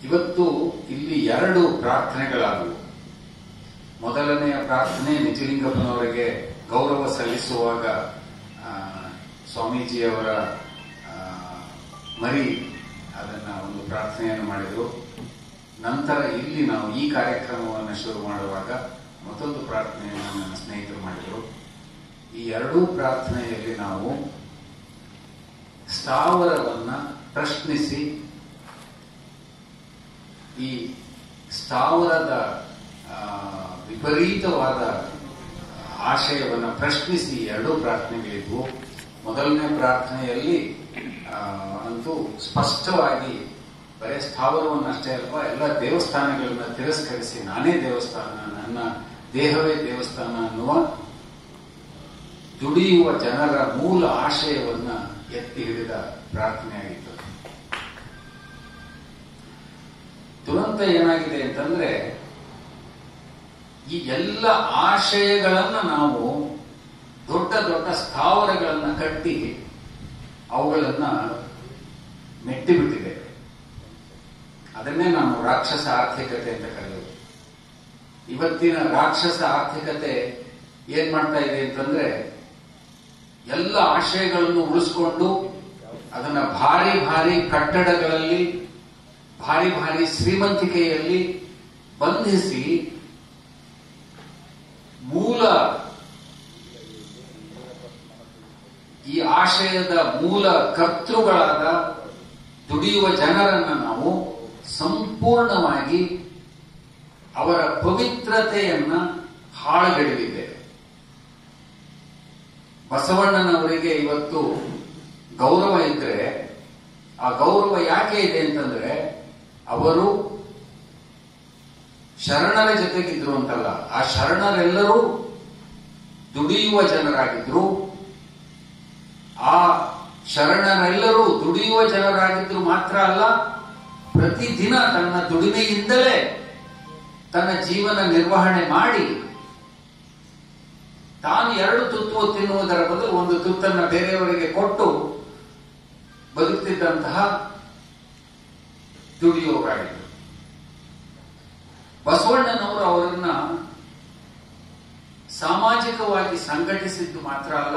ಇವತ್ತು ಇಲ್ಲಿ ಎರಡು ಪ್ರಾರ್ಥನೆಗಳಾದವು ಮೊದಲನೆಯ ಪ್ರಾರ್ಥನೆ ನಿಜಲಿಂಗಪ್ಪನವರಿಗೆ ಗೌರವ ಸಲ್ಲಿಸುವಾಗ ಆ, ಸ್ವಾಮೀಜಿಯವರ ಆ, ಮರಿ ಅದನ್ನ ಒಂದು ಪ್ರಾರ್ಥನೆಯನ್ನು ಮಾಡಿದರು ನಂತರ ಇಲ್ಲಿ ನಾವು ಈ ಕಾರ್ಯಕ್ರಮವನ್ನು ಶುರು ಮಾಡುವಾಗ ಮತ್ತೊಂದು ಪ್ರಾರ್ಥನೆಯನ್ನು ನನ್ನ ಸ್ನೇಹಿತರು ಮಾಡಿದರು ಈ ಎರಡೂ ಪ್ರಾರ್ಥನೆಯಲ್ಲಿ ನಾವು ಸ್ಥಾವರವನ್ನ ಪ್ರಶ್ನಿಸಿ ಈ ಸ್ಥಾವರದ ಆ, ವಿಪರೀತವಾದ ಆಶಯವನ್ನು ಪ್ರಶ್ನಿಸಿ ಎರಡೂ ಪ್ರಾರ್ಥನೆಗಳಿದ್ವು ಮೊದಲನೇ ಪ್ರಾರ್ಥನೆಯಲ್ಲಿ ಆ, ಅಂತೂ ಸ್ಪಷ್ಟವಾಗಿ ಬರೀ ಸ್ಥಾವರವನ್ನಷ್ಟೇ ಅಲ್ವಾ ಎಲ್ಲ ದೇವಸ್ಥಾನಗಳನ್ನ ತಿರಸ್ಕರಿಸಿ ನಾನೇ ದೇವಸ್ಥಾನ ನನ್ನ ದೇಹವೇ ದೇವಸ್ಥಾನ ಅನ್ನುವ ದುಡಿಯುವ ಜನರ ಮೂಲ ಆಶಯವನ್ನ ಎತ್ತಿ ಹಿಡಿದ ಪ್ರಾರ್ಥನೆಯಾಗಿತ್ತು ದುರಂತ ಏನಾಗಿದೆ ಅಂತಂದ್ರೆ ಈ ಎಲ್ಲ ಆಶಯಗಳನ್ನ ನಾವು ದೊಡ್ಡ ದೊಡ್ಡ ಸ್ಥಾವರಗಳನ್ನ ಕಟ್ಟಿ ಅವುಗಳನ್ನ ಮೆಟ್ಟಿಬಿಟ್ಟಿದ್ದೇವೆ ಅದನ್ನೇ ನಾವು ರಾಕ್ಷಸ ಆರ್ಥಿಕತೆ ಅಂತ ಕರೆಯೋದು ಇವತ್ತಿನ ರಾಕ್ಷಸ ಆರ್ಥಿಕತೆ ಏನ್ ಮಾಡ್ತಾ ಇದೆ ಅಂತಂದ್ರೆ ಎಲ್ಲ ಆಶಯಗಳನ್ನು ಉಳಿಸ್ಕೊಂಡು ಅದನ್ನ ಭಾರಿ ಭಾರಿ ಕಟ್ಟಡಗಳಲ್ಲಿ ಭಾರಿ ಭಾರಿ ಶ್ರೀಮಂತಿಕೆಯಲ್ಲಿ ಬಂಧಿಸಿ ಮೂಲ ಈ ಆಶಯದ ಮೂಲ ಕರ್ತೃಗಳಾದ ದುಡಿಯುವ ಜನರನ್ನ ನಾವು ಸಂಪೂರ್ಣವಾಗಿ ಅವರ ಪವಿತ್ರತೆಯನ್ನ ಹಾಳುಗೆಡವಿದ್ದೇವೆ ಬಸವಣ್ಣನವರಿಗೆ ಇವತ್ತು ಗೌರವ ಇದ್ರೆ ಆ ಗೌರವ ಯಾಕೆ ಇದೆ ಅಂತಂದ್ರೆ ಅವರು ಶರಣರ ಜೊತೆಗಿದ್ರು ಅಂತಲ್ಲ ಆ ಶರಣರೆಲ್ಲರೂ ದುಡಿಯುವ ಜನರಾಗಿದ್ರು ಆ ಶರಣರೆಲ್ಲರೂ ದುಡಿಯುವ ಜನರಾಗಿದ್ರು ಮಾತ್ರ ಅಲ್ಲ ಪ್ರತಿದಿನ ತನ್ನ ದುಡಿಮೆಯಿಂದಲೇ ತನ್ನ ಜೀವನ ನಿರ್ವಹಣೆ ಮಾಡಿ ತಾನು ಎರಡು ತುತ್ತು ತಿನ್ನುವುದರ ಬದಲು ಒಂದು ತುತ್ತನ್ನ ಬೇರೆಯವರಿಗೆ ಕೊಟ್ಟು ಬದುಕ್ತಿದ್ದಂತಹ ದುಡಿಯುವವರಾಗಿದ್ದರು ಬಸವಣ್ಣನವರು ಅವರನ್ನ ಸಾಮಾಜಿಕವಾಗಿ ಸಂಘಟಿಸಿದ್ದು ಮಾತ್ರ ಅಲ್ಲ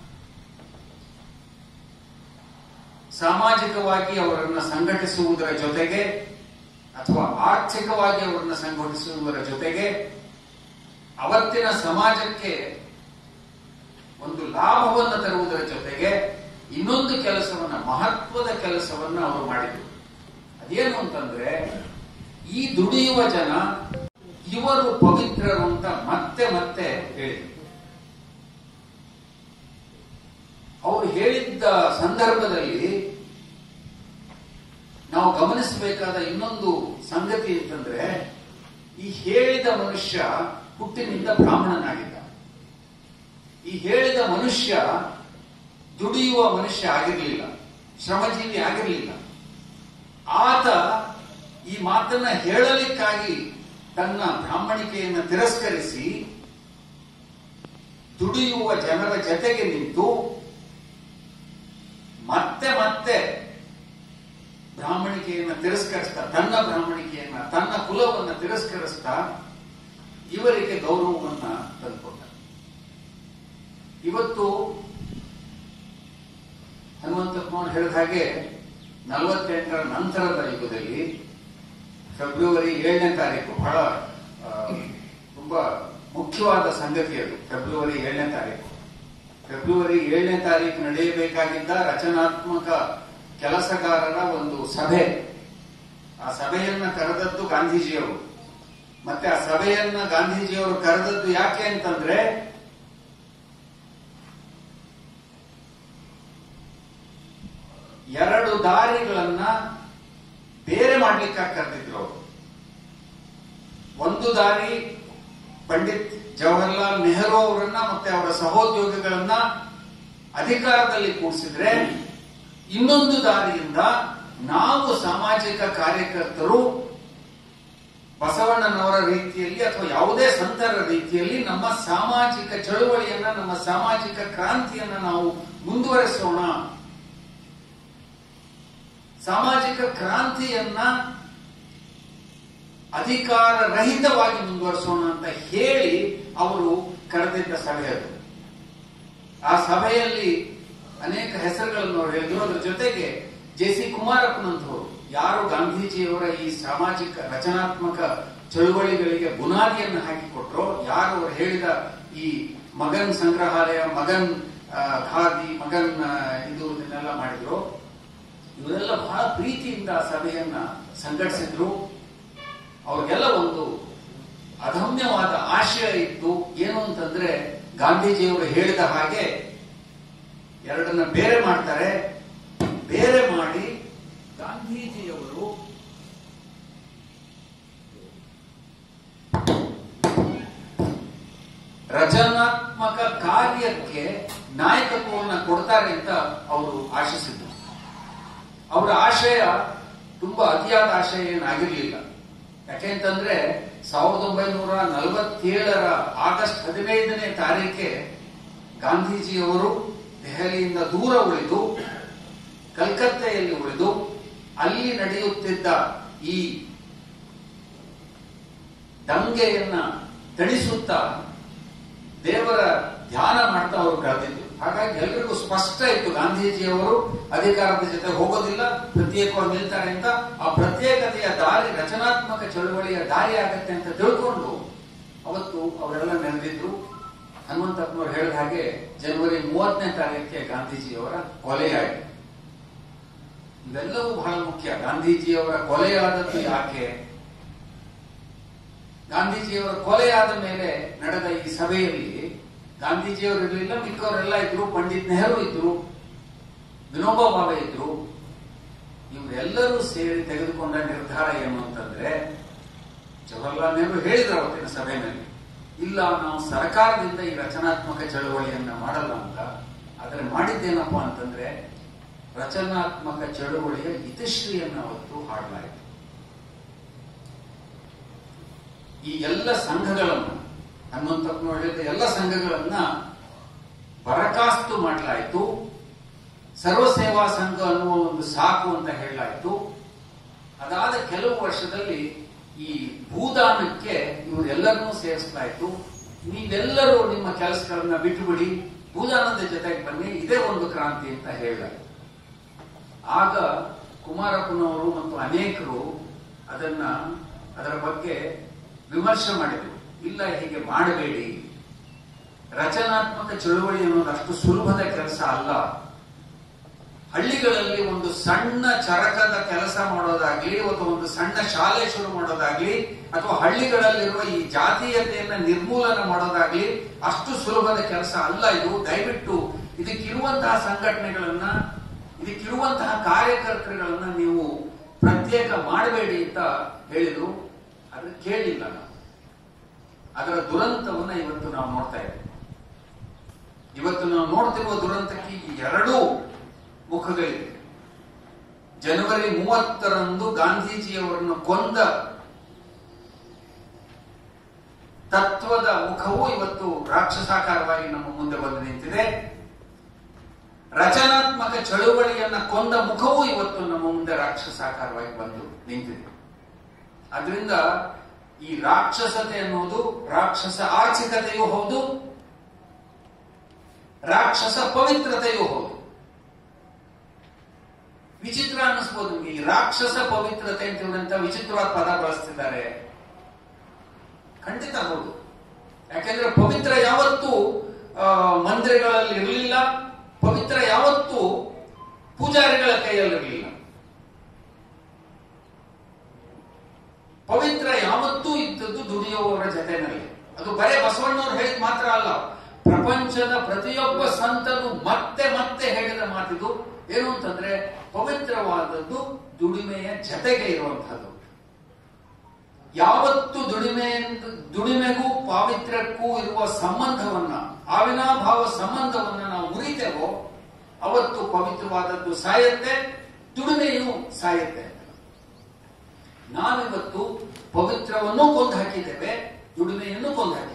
ಸಾಮಾಜಿಕವಾಗಿ ಅವರನ್ನ ಸಂಘಟಿಸುವುದರ ಜೊತೆಗೆ ಅಥವಾ ಆರ್ಥಿಕವಾಗಿ ಅವರನ್ನ ಸಂಘಟಿಸುವುದರ ಜೊತೆಗೆ ಅವತ್ತಿನ ಸಮಾಜಕ್ಕೆ ಒಂದು ಲಾಭವನ್ನು ತರುವುದರ ಜೊತೆಗೆ ಇನ್ನೊಂದು ಕೆಲಸವನ್ನ ಮಹತ್ವದ ಕೆಲಸವನ್ನ ಅವರು ಮಾಡಿದರು ಅದೇನು ಅಂತಂದ್ರೆ ಈ ದುಡಿಯುವ ಜನ ಇವರು ಪವಿತ್ರರು ಅಂತ ಮತ್ತೆ ಮತ್ತೆ ಹೇಳಿದರು ಅವರು ಹೇಳಿದ್ದ ಸಂದರ್ಭದಲ್ಲಿ ನಾವು ಗಮನಿಸಬೇಕಾದ ಇನ್ನೊಂದು ಸಂಗತಿ ಅಂತಂದ್ರೆ ಈ ಹೇಳಿದ ಮನುಷ್ಯ ಹುಟ್ಟಿನಿಂದ ಬ್ರಾಹ್ಮಣನಾಗಿದ್ದ ಈ ಹೇಳಿದ ಮನುಷ್ಯ ದುಡಿಯುವ ಮನುಷ್ಯ ಆಗಿರಲಿಲ್ಲ ಶ್ರಮಜೀವಿ ಆಗಿರಲಿಲ್ಲ ಆತ ಈ ಮಾತನ್ನ ಹೇಳಲಿಕ್ಕಾಗಿ ತನ್ನ ಬ್ರಾಹ್ಮಣಿಕೆಯನ್ನು ತಿರಸ್ಕರಿಸಿ ದುಡಿಯುವ ಜನರ ಜೊತೆಗೆ ನಿಂತು ಮತ್ತೆ ಮತ್ತೆ ಬ್ರಾಹ್ಮಣಿಕೆಯನ್ನು ತಿರಸ್ಕರಿಸ್ತಾ ತನ್ನ ಬ್ರಾಹ್ಮಣಿಕೆಯನ್ನ ತನ್ನ ಕುಲವನ್ನ ತಿರಸ್ಕರಿಸ್ತಾ ಇವರಿಗೆ ಗೌರವವನ್ನ ತಂದುಕೊಂಡ ಇವತ್ತು ಹನುಮಂತಪ್ಪನವರು ಹೇಳಿದ ಹಾಗೆ ನಲವತ್ತೆಂಟರ ನಂತರದ ಯುಗದಲ್ಲಿ ಫೆಬ್ರವರಿ ಏಳನೇ ತಾರೀಕು ಬಹಳ ಆ, ತುಂಬಾ ಮುಖ್ಯವಾದ ಸಂಗತಿ ಅದು ಫೆಬ್ರವರಿ ಏಳನೇ ತಾರೀಕು ಫೆಬ್ರವರಿ ಏಳನೇ ತಾರೀಕು ನಡೆಯಬೇಕಾಗಿದ್ದ ರಚನಾತ್ಮಕ ಕೆಲಸಗಾರರ ಒಂದು ಸಭೆ ಆ ಸಭೆಯನ್ನ ಕರೆದದ್ದು ಗಾಂಧೀಜಿಯವರು ಮತ್ತೆ ಆ ಸಭೆಯನ್ನ ಗಾಂಧೀಜಿಯವರು ಕರೆದದ್ದು ಯಾಕೆ ಅಂತಂದ್ರೆ ಎರಡು ದಾರಿಗಳನ್ನ ಬೇರೆ ಮಾಡ್ಲಿಕ್ಕಾಗಿ ಕರೆದಿದ್ರು ಅವರು ಒಂದು ದಾರಿ ಪಂಡಿತ್ ಜವಾಹರ್ಲಾಲ್ ನೆಹರು ಅವರನ್ನ ಮತ್ತೆ ಅವರ ಸಹೋದ್ಯೋಗಿಗಳನ್ನ ಅಧಿಕಾರದಲ್ಲಿ ಕೂಡಿಸಿದ್ರೆ ಇನ್ನೊಂದು ದಾರಿಯಿಂದ ನಾವು ಸಾಮಾಜಿಕ ಕಾರ್ಯಕರ್ತರು ಬಸವಣ್ಣನವರ ರೀತಿಯಲ್ಲಿ ಅಥವಾ ಯಾವುದೇ ಸಂತರ ರೀತಿಯಲ್ಲಿ ನಮ್ಮ ಸಾಮಾಜಿಕ ಚಳುವಳಿಯನ್ನ ನಮ್ಮ ಸಾಮಾಜಿಕ ಕ್ರಾಂತಿಯನ್ನ ನಾವು ಮುಂದುವರಿಸೋಣ ಸಾಮಾಜಿಕ ಕ್ರಾಂತಿಯನ್ನ ಅಧಿಕಾರ ರಹಿತವಾಗಿ ಮುಂದುವರಿಸೋಣ ಅಂತ ಹೇಳಿ ಅವರು ಕರೆದಿದ್ದ ಸಭೆ ಅದು ಆ ಸಭೆಯಲ್ಲಿ ಅನೇಕ ಹೆಸರುಗಳನ್ನು ಅವರು ಹೇಳಿದ್ರು ಅದ್ರ ಜೊತೆಗೆ ಜೆ ಸಿ ಕುಮಾರಪ್ಪನಂತವರು ಯಾರು ಗಾಂಧೀಜಿಯವರ ಈ ಸಾಮಾಜಿಕ ರಚನಾತ್ಮಕ ಚಳುವಳಿಗಳಿಗೆ ಬುನಾದಿಯನ್ನು ಹಾಕಿಕೊಟ್ರೋ ಯಾರು ಅವರು ಹೇಳಿದ ಈ ಮಗನ್ ಸಂಗ್ರಹಾಲಯ ಮಗನ್ ಆ, ಖಾದಿ ಮಗನ್ ಆ, ಇದು ಇದನ್ನೆಲ್ಲ ಮಾಡಿದ್ರು ಇವರೆಲ್ಲ ಬಹಳ ಪ್ರೀತಿಯಿಂದ ಆ ಸಭೆಯನ್ನ ಸಂಘಟಿಸಿದ್ರು ಅವ್ರಿಗೆಲ್ಲ ಒಂದು ಅದಮ್ಯವಾದ ಆಶಯ ಇತ್ತು ಏನು ಅಂತಂದ್ರೆ ಗಾಂಧೀಜಿಯವರು ಹೇಳಿದ ಹಾಗೆ ಎರಡನ್ನ ಬೇರೆ ಮಾಡ್ತಾರೆ ಬೇರೆ ಮಾಡಿ ಗಾಂಧೀಜಿಯವರು ರಚನಾತ್ಮಕ ಕಾರ್ಯಕ್ಕೆ ನಾಯಕತ್ವವನ್ನು ಕೊಡ್ತಾರೆ ಅಂತ ಅವರು ಆಶಿಸಿದ್ರು ಅವರ ಆಶಯ ತುಂಬಾ ಅತಿಯಾದ ಆಶಯ ಏನಾಗಿರ್ಲಿಲ್ಲ ಯಾಕೆಂತಂದ್ರೆ ಸಾವಿರದ ಒಂಬೈನೂರ ನಲವತ್ತೇಳರ ಆಗಸ್ಟ್ ಹದಿನೈದನೇ ತಾರೀಕೆ ಗಾಂಧೀಜಿಯವರು ದೆಹಲಿಯಿಂದ ದೂರ ಉಳಿದು ಕಲ್ಕತ್ತೆಯಲ್ಲಿ ಉಳಿದು ಅಲ್ಲಿ ನಡೆಯುತ್ತಿದ್ದ ಈ ದಂಗೆಯನ್ನ ತಣಿಸುತ್ತಾ ದೇವರ ಧ್ಯಾನ ಮಾಡ್ತಾ ಅವರು ಕಳೆದಿದ್ದು ಹಾಗಾಗಿ ಎಲ್ರಿಗೂ ಸ್ಪಷ್ಟ ಇತ್ತು ಗಾಂಧೀಜಿಯವರು ಅಧಿಕಾರದ ಜೊತೆ ಹೋಗೋದಿಲ್ಲ ಪ್ರತ್ಯೇಕವಾಗಿ ನಿಲ್ತಾರೆ ಅಂತ ಆ ಪ್ರತ್ಯೇಕತೆಯ ದಾರಿ ರಚನಾತ್ಮಕ ಚಳುವಳಿಯ ದಾರಿ ಆಗತ್ತೆ ಅಂತ ತಿಳ್ಕೊಂಡು ಅವತ್ತು ಅವರೆಲ್ಲ ನೆನೆದಿದ್ರು ಹನುಮಂತಪ್ಪನವರು ಹೇಳಿದ ಹಾಗೆ ಜನವರಿ ಮೂವತ್ತನೇ ತಾರೀಕಿಗೆ ಗಾಂಧೀಜಿಯವರ ಕೊಲೆಯಾಯಿತು ಇವೆಲ್ಲವೂ ಬಹಳ ಮುಖ್ಯ ಗಾಂಧೀಜಿಯವರ ಕೊಲೆಯಾದದ್ದು ಯಾಕೆ ಗಾಂಧೀಜಿಯವರ ಕೊಲೆಯಾದ ಮೇಲೆ ನಡೆದ ಈ ಸಭೆಯಲ್ಲಿ ಗಾಂಧೀಜಿಯವರು ಇರಲಿಲ್ಲ ಮಿಕ್ಕವರೆಲ್ಲ ಇದ್ರು ಪಂಡಿತ್ ನೆಹರು ಇದ್ರು ವಿನೋಬಾ ಭಾವೆ ಇದ್ರು ಇವರೆಲ್ಲರೂ ಸೇರಿ ತೆಗೆದುಕೊಂಡ ನಿರ್ಧಾರ ಏನು ಅಂತಂದ್ರೆ ಜವಾಹರ್ಲಾಲ್ ನೆಹರು ಹೇಳಿದ್ರು ಅವತ್ತಿನ ಸಭೆಯಲ್ಲಿ ಇಲ್ಲ ನಾವು ಸರ್ಕಾರದಿಂದ ಈ ರಚನಾತ್ಮಕ ಚಳುವಳಿಯನ್ನ ಮಾಡಲ್ಲ ಅಂತ ಆದರೆ ಮಾಡಿದ್ದೇನಪ್ಪ ಅಂತಂದ್ರೆ ರಚನಾತ್ಮಕ ಚಳುವಳಿಯ ಹಿತಶ್ರೀಯನ್ನ ಅವತ್ತು ಹಾಡಲಾಯಿತು ಈ ಎಲ್ಲ ಸಂಘಗಳನ್ನು ಹನುಮಂತಪ್ಪನವರು ಹೇಳಿದ ಎಲ್ಲ ಸಂಘಗಳನ್ನ ಬರಖಾಸ್ತು ಮಾಡಲಾಯಿತು ಸರ್ವ ಸೇವಾ ಸಂಘ ಅನ್ನುವ ಒಂದು ಸಾಕು ಅಂತ ಹೇಳಲಾಯಿತು ಅದಾದ ಕೆಲವು ವರ್ಷದಲ್ಲಿ ಈ ಭೂದಾನಕ್ಕೆ ಇವರೆಲ್ಲರನ್ನೂ ಸೇರಿಸಲಾಯಿತು ನೀವೆಲ್ಲರೂ ನಿಮ್ಮ ಕೆಲಸಗಳನ್ನ ಬಿಟ್ಟುಬಿಡಿ ಭೂದಾನದ ಜೊತೆಗೆ ಬನ್ನಿ ಇದೇ ಒಂದು ಕ್ರಾಂತಿ ಅಂತ ಹೇಳಲಾಯಿತು ಆಗ ಕುಮಾರಪ್ಪನವರು ಮತ್ತು ಅನೇಕರು ಅದನ್ನ ಅದರ ಬಗ್ಗೆ ವಿಮರ್ಶೆ ಮಾಡಿದರು ಇಲ್ಲ ಹೀಗೆ ಮಾಡಬೇಡಿ ರಚನಾತ್ಮಕ ಚಳುವಳಿ ಅನ್ನೋದು ಅಷ್ಟು ಸುಲಭದ ಕೆಲಸ ಅಲ್ಲ ಹಳ್ಳಿಗಳಲ್ಲಿ ಒಂದು ಸಣ್ಣ ಚರಕದ ಕೆಲಸ ಮಾಡೋದಾಗ್ಲಿ ಅಥವಾ ಒಂದು ಸಣ್ಣ ಶಾಲೆ ಶುರು ಮಾಡೋದಾಗ್ಲಿ ಅಥವಾ ಹಳ್ಳಿಗಳಲ್ಲಿರುವ ಈ ಜಾತೀಯತೆಯನ್ನ ನಿರ್ಮೂಲನ ಮಾಡೋದಾಗ್ಲಿ ಅಷ್ಟು ಸುಲಭದ ಕೆಲಸ ಅಲ್ಲ ಇದು ದಯವಿಟ್ಟು ಇದಕ್ಕಿರುವಂತಹ ಸಂಘಟನೆಗಳನ್ನ ಇದಕ್ಕಿರುವಂತಹ ಕಾರ್ಯಕರ್ತರುಗಳನ್ನ ನೀವು ಪ್ರತ್ಯೇಕ ಮಾಡಬೇಡಿ ಅಂತ ಹೇಳಿದ್ರು ಆದ್ರೆ ಕೇಳಿಲ್ಲ ನಾವು ಅದರ ದುರಂತವನ್ನ ಇವತ್ತು ನಾವು ನೋಡ್ತಾ ಇದ್ದೇವೆ ಇವತ್ತು ನಾವು ನೋಡ್ತಿರುವ ದುರಂತಕ್ಕೆ ಈ ಎರಡೂ ಮುಖಗಳಿವೆ ಜನವರಿ ಮೂವತ್ತರಂದು ಗಾಂಧೀಜಿಯವರನ್ನು ಕೊಂದ ತತ್ವದ ಮುಖವು ಇವತ್ತು ರಾಕ್ಷಸಾಕಾರವಾಗಿ ನಮ್ಮ ಮುಂದೆ ಬಂದು ನಿಂತಿದೆ ರಚನಾತ್ಮಕ ಚಳುವಳಿಯನ್ನ ಕೊಂದ ಮುಖವು ಇವತ್ತು ನಮ್ಮ ಮುಂದೆ ರಾಕ್ಷಸಾಕಾರವಾಗಿ ಬಂದು ನಿಂತಿದೆ ಅದರಿಂದ ಈ ರಾಕ್ಷಸತೆ ಅನ್ನೋದು ರಾಕ್ಷಸ ಆರ್ಥಿಕತೆಯೂ ಹೌದು ರಾಕ್ಷಸ ಪವಿತ್ರತೆಯೂ ಹೌದು ವಿಚಿತ್ರ ಅನ್ನಿಸ್ಬೋದು ನಿಮ್ಗೆ ಈ ರಾಕ್ಷಸ ಪವಿತ್ರತೆ ಅಂತ ವಿಚಿತ್ರವಾದ ಪದ ಬಳಸ್ತಿದ್ದಾರೆ ಖಂಡಿತ ಹೌದು ಯಾಕೆಂದ್ರೆ ಪವಿತ್ರ ಯಾವತ್ತೂ ಆ, ಮಂದಿರಗಳಲ್ಲಿ ಇರಲಿಲ್ಲ ಪವಿತ್ರ ಯಾವತ್ತೂ ಪೂಜಾರಿಗಳ ಕೈಯಲ್ಲಿರಲಿಲ್ಲ ಪವಿತ್ರ ಯಾವತ್ತೂ ಇದ್ದದ್ದು ದುಡಿಯುವವರ ಜೊತೆನಲ್ಲಿ ಅದು ಬರೇ ಬಸವಣ್ಣವ್ರು ಹೇಳಿದ ಮಾತ್ರ ಅಲ್ಲ ಪ್ರಪಂಚದ ಪ್ರತಿಯೊಬ್ಬ ಸಂತನು ಮತ್ತೆ ಮತ್ತೆ ಹೇಳಿದ ಮಾತಿದು ಏನು ಅಂತಂದ್ರೆ ಪವಿತ್ರವಾದದ್ದು ದುಡಿಮೆಯ ಜತೆಗೆ ಇರುವಂತಹದ್ದು ಯಾವತ್ತು ದುಡಿಮೆ ದುಡಿಮೆಗೂ ಪಾವಿತ್ರ್ಯಕ್ಕೂ ಇರುವ ಸಂಬಂಧವನ್ನ ಅವಿನಾಭಾವ ಸಂಬಂಧವನ್ನ ನಾವು ಮುರಿತೇವೋ ಅವತ್ತು ಪವಿತ್ರವಾದದ್ದು ಸಾಯತ್ತೆ ದುಡಿಮೆಯೂ ಸಾಯುತ್ತೆ ನಾವಿವತ್ತು ಪವಿತ್ರವನ್ನು ಕೊಂದು ಹಾಕಿದ್ದೇವೆ ದುಡಿಮೆಯನ್ನು ಕೊಂದು ಹಾಕಿದ್ದೇವೆ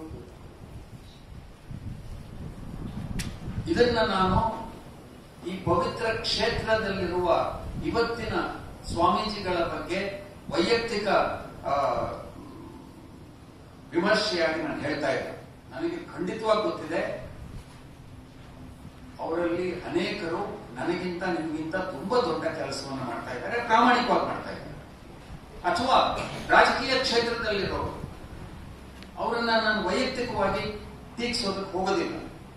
ಇದನ್ನ ನಾನು ಈ ಪವಿತ್ರ ಕ್ಷೇತ್ರದಲ್ಲಿರುವ ಇವತ್ತಿನ ಸ್ವಾಮೀಜಿಗಳ ಬಗ್ಗೆ ವೈಯಕ್ತಿಕ ಆ, ವಿಮರ್ಶೆಯಾಗಿ ನಾನು ಹೇಳ್ತಾ ಇಲ್ಲ ನನಗೆ ಖಂಡಿತವಾಗಿ ಗೊತ್ತಿದೆ ಅವರಲ್ಲಿ ಅನೇಕರು ನನಗಿಂತ ನಿಮಗಿಂತ ತುಂಬಾ ದೊಡ್ಡ ಕೆಲಸವನ್ನು ಮಾಡ್ತಾ ಇದ್ದಾರೆ ಪ್ರಾಮಾಣಿಕವಾಗಿ ಮಾಡ್ತಾ ಇದ್ದಾರೆ ಅಥವಾ ರಾಜಕೀಯ ಕ್ಷೇತ್ರದಲ್ಲಿರೋರು ಅವರನ್ನ ನಾನು ವೈಯಕ್ತಿಕವಾಗಿ ಟೀಕಿಸೋದಕ್ಕೆ ಹೋಗೋದಿಲ್ಲ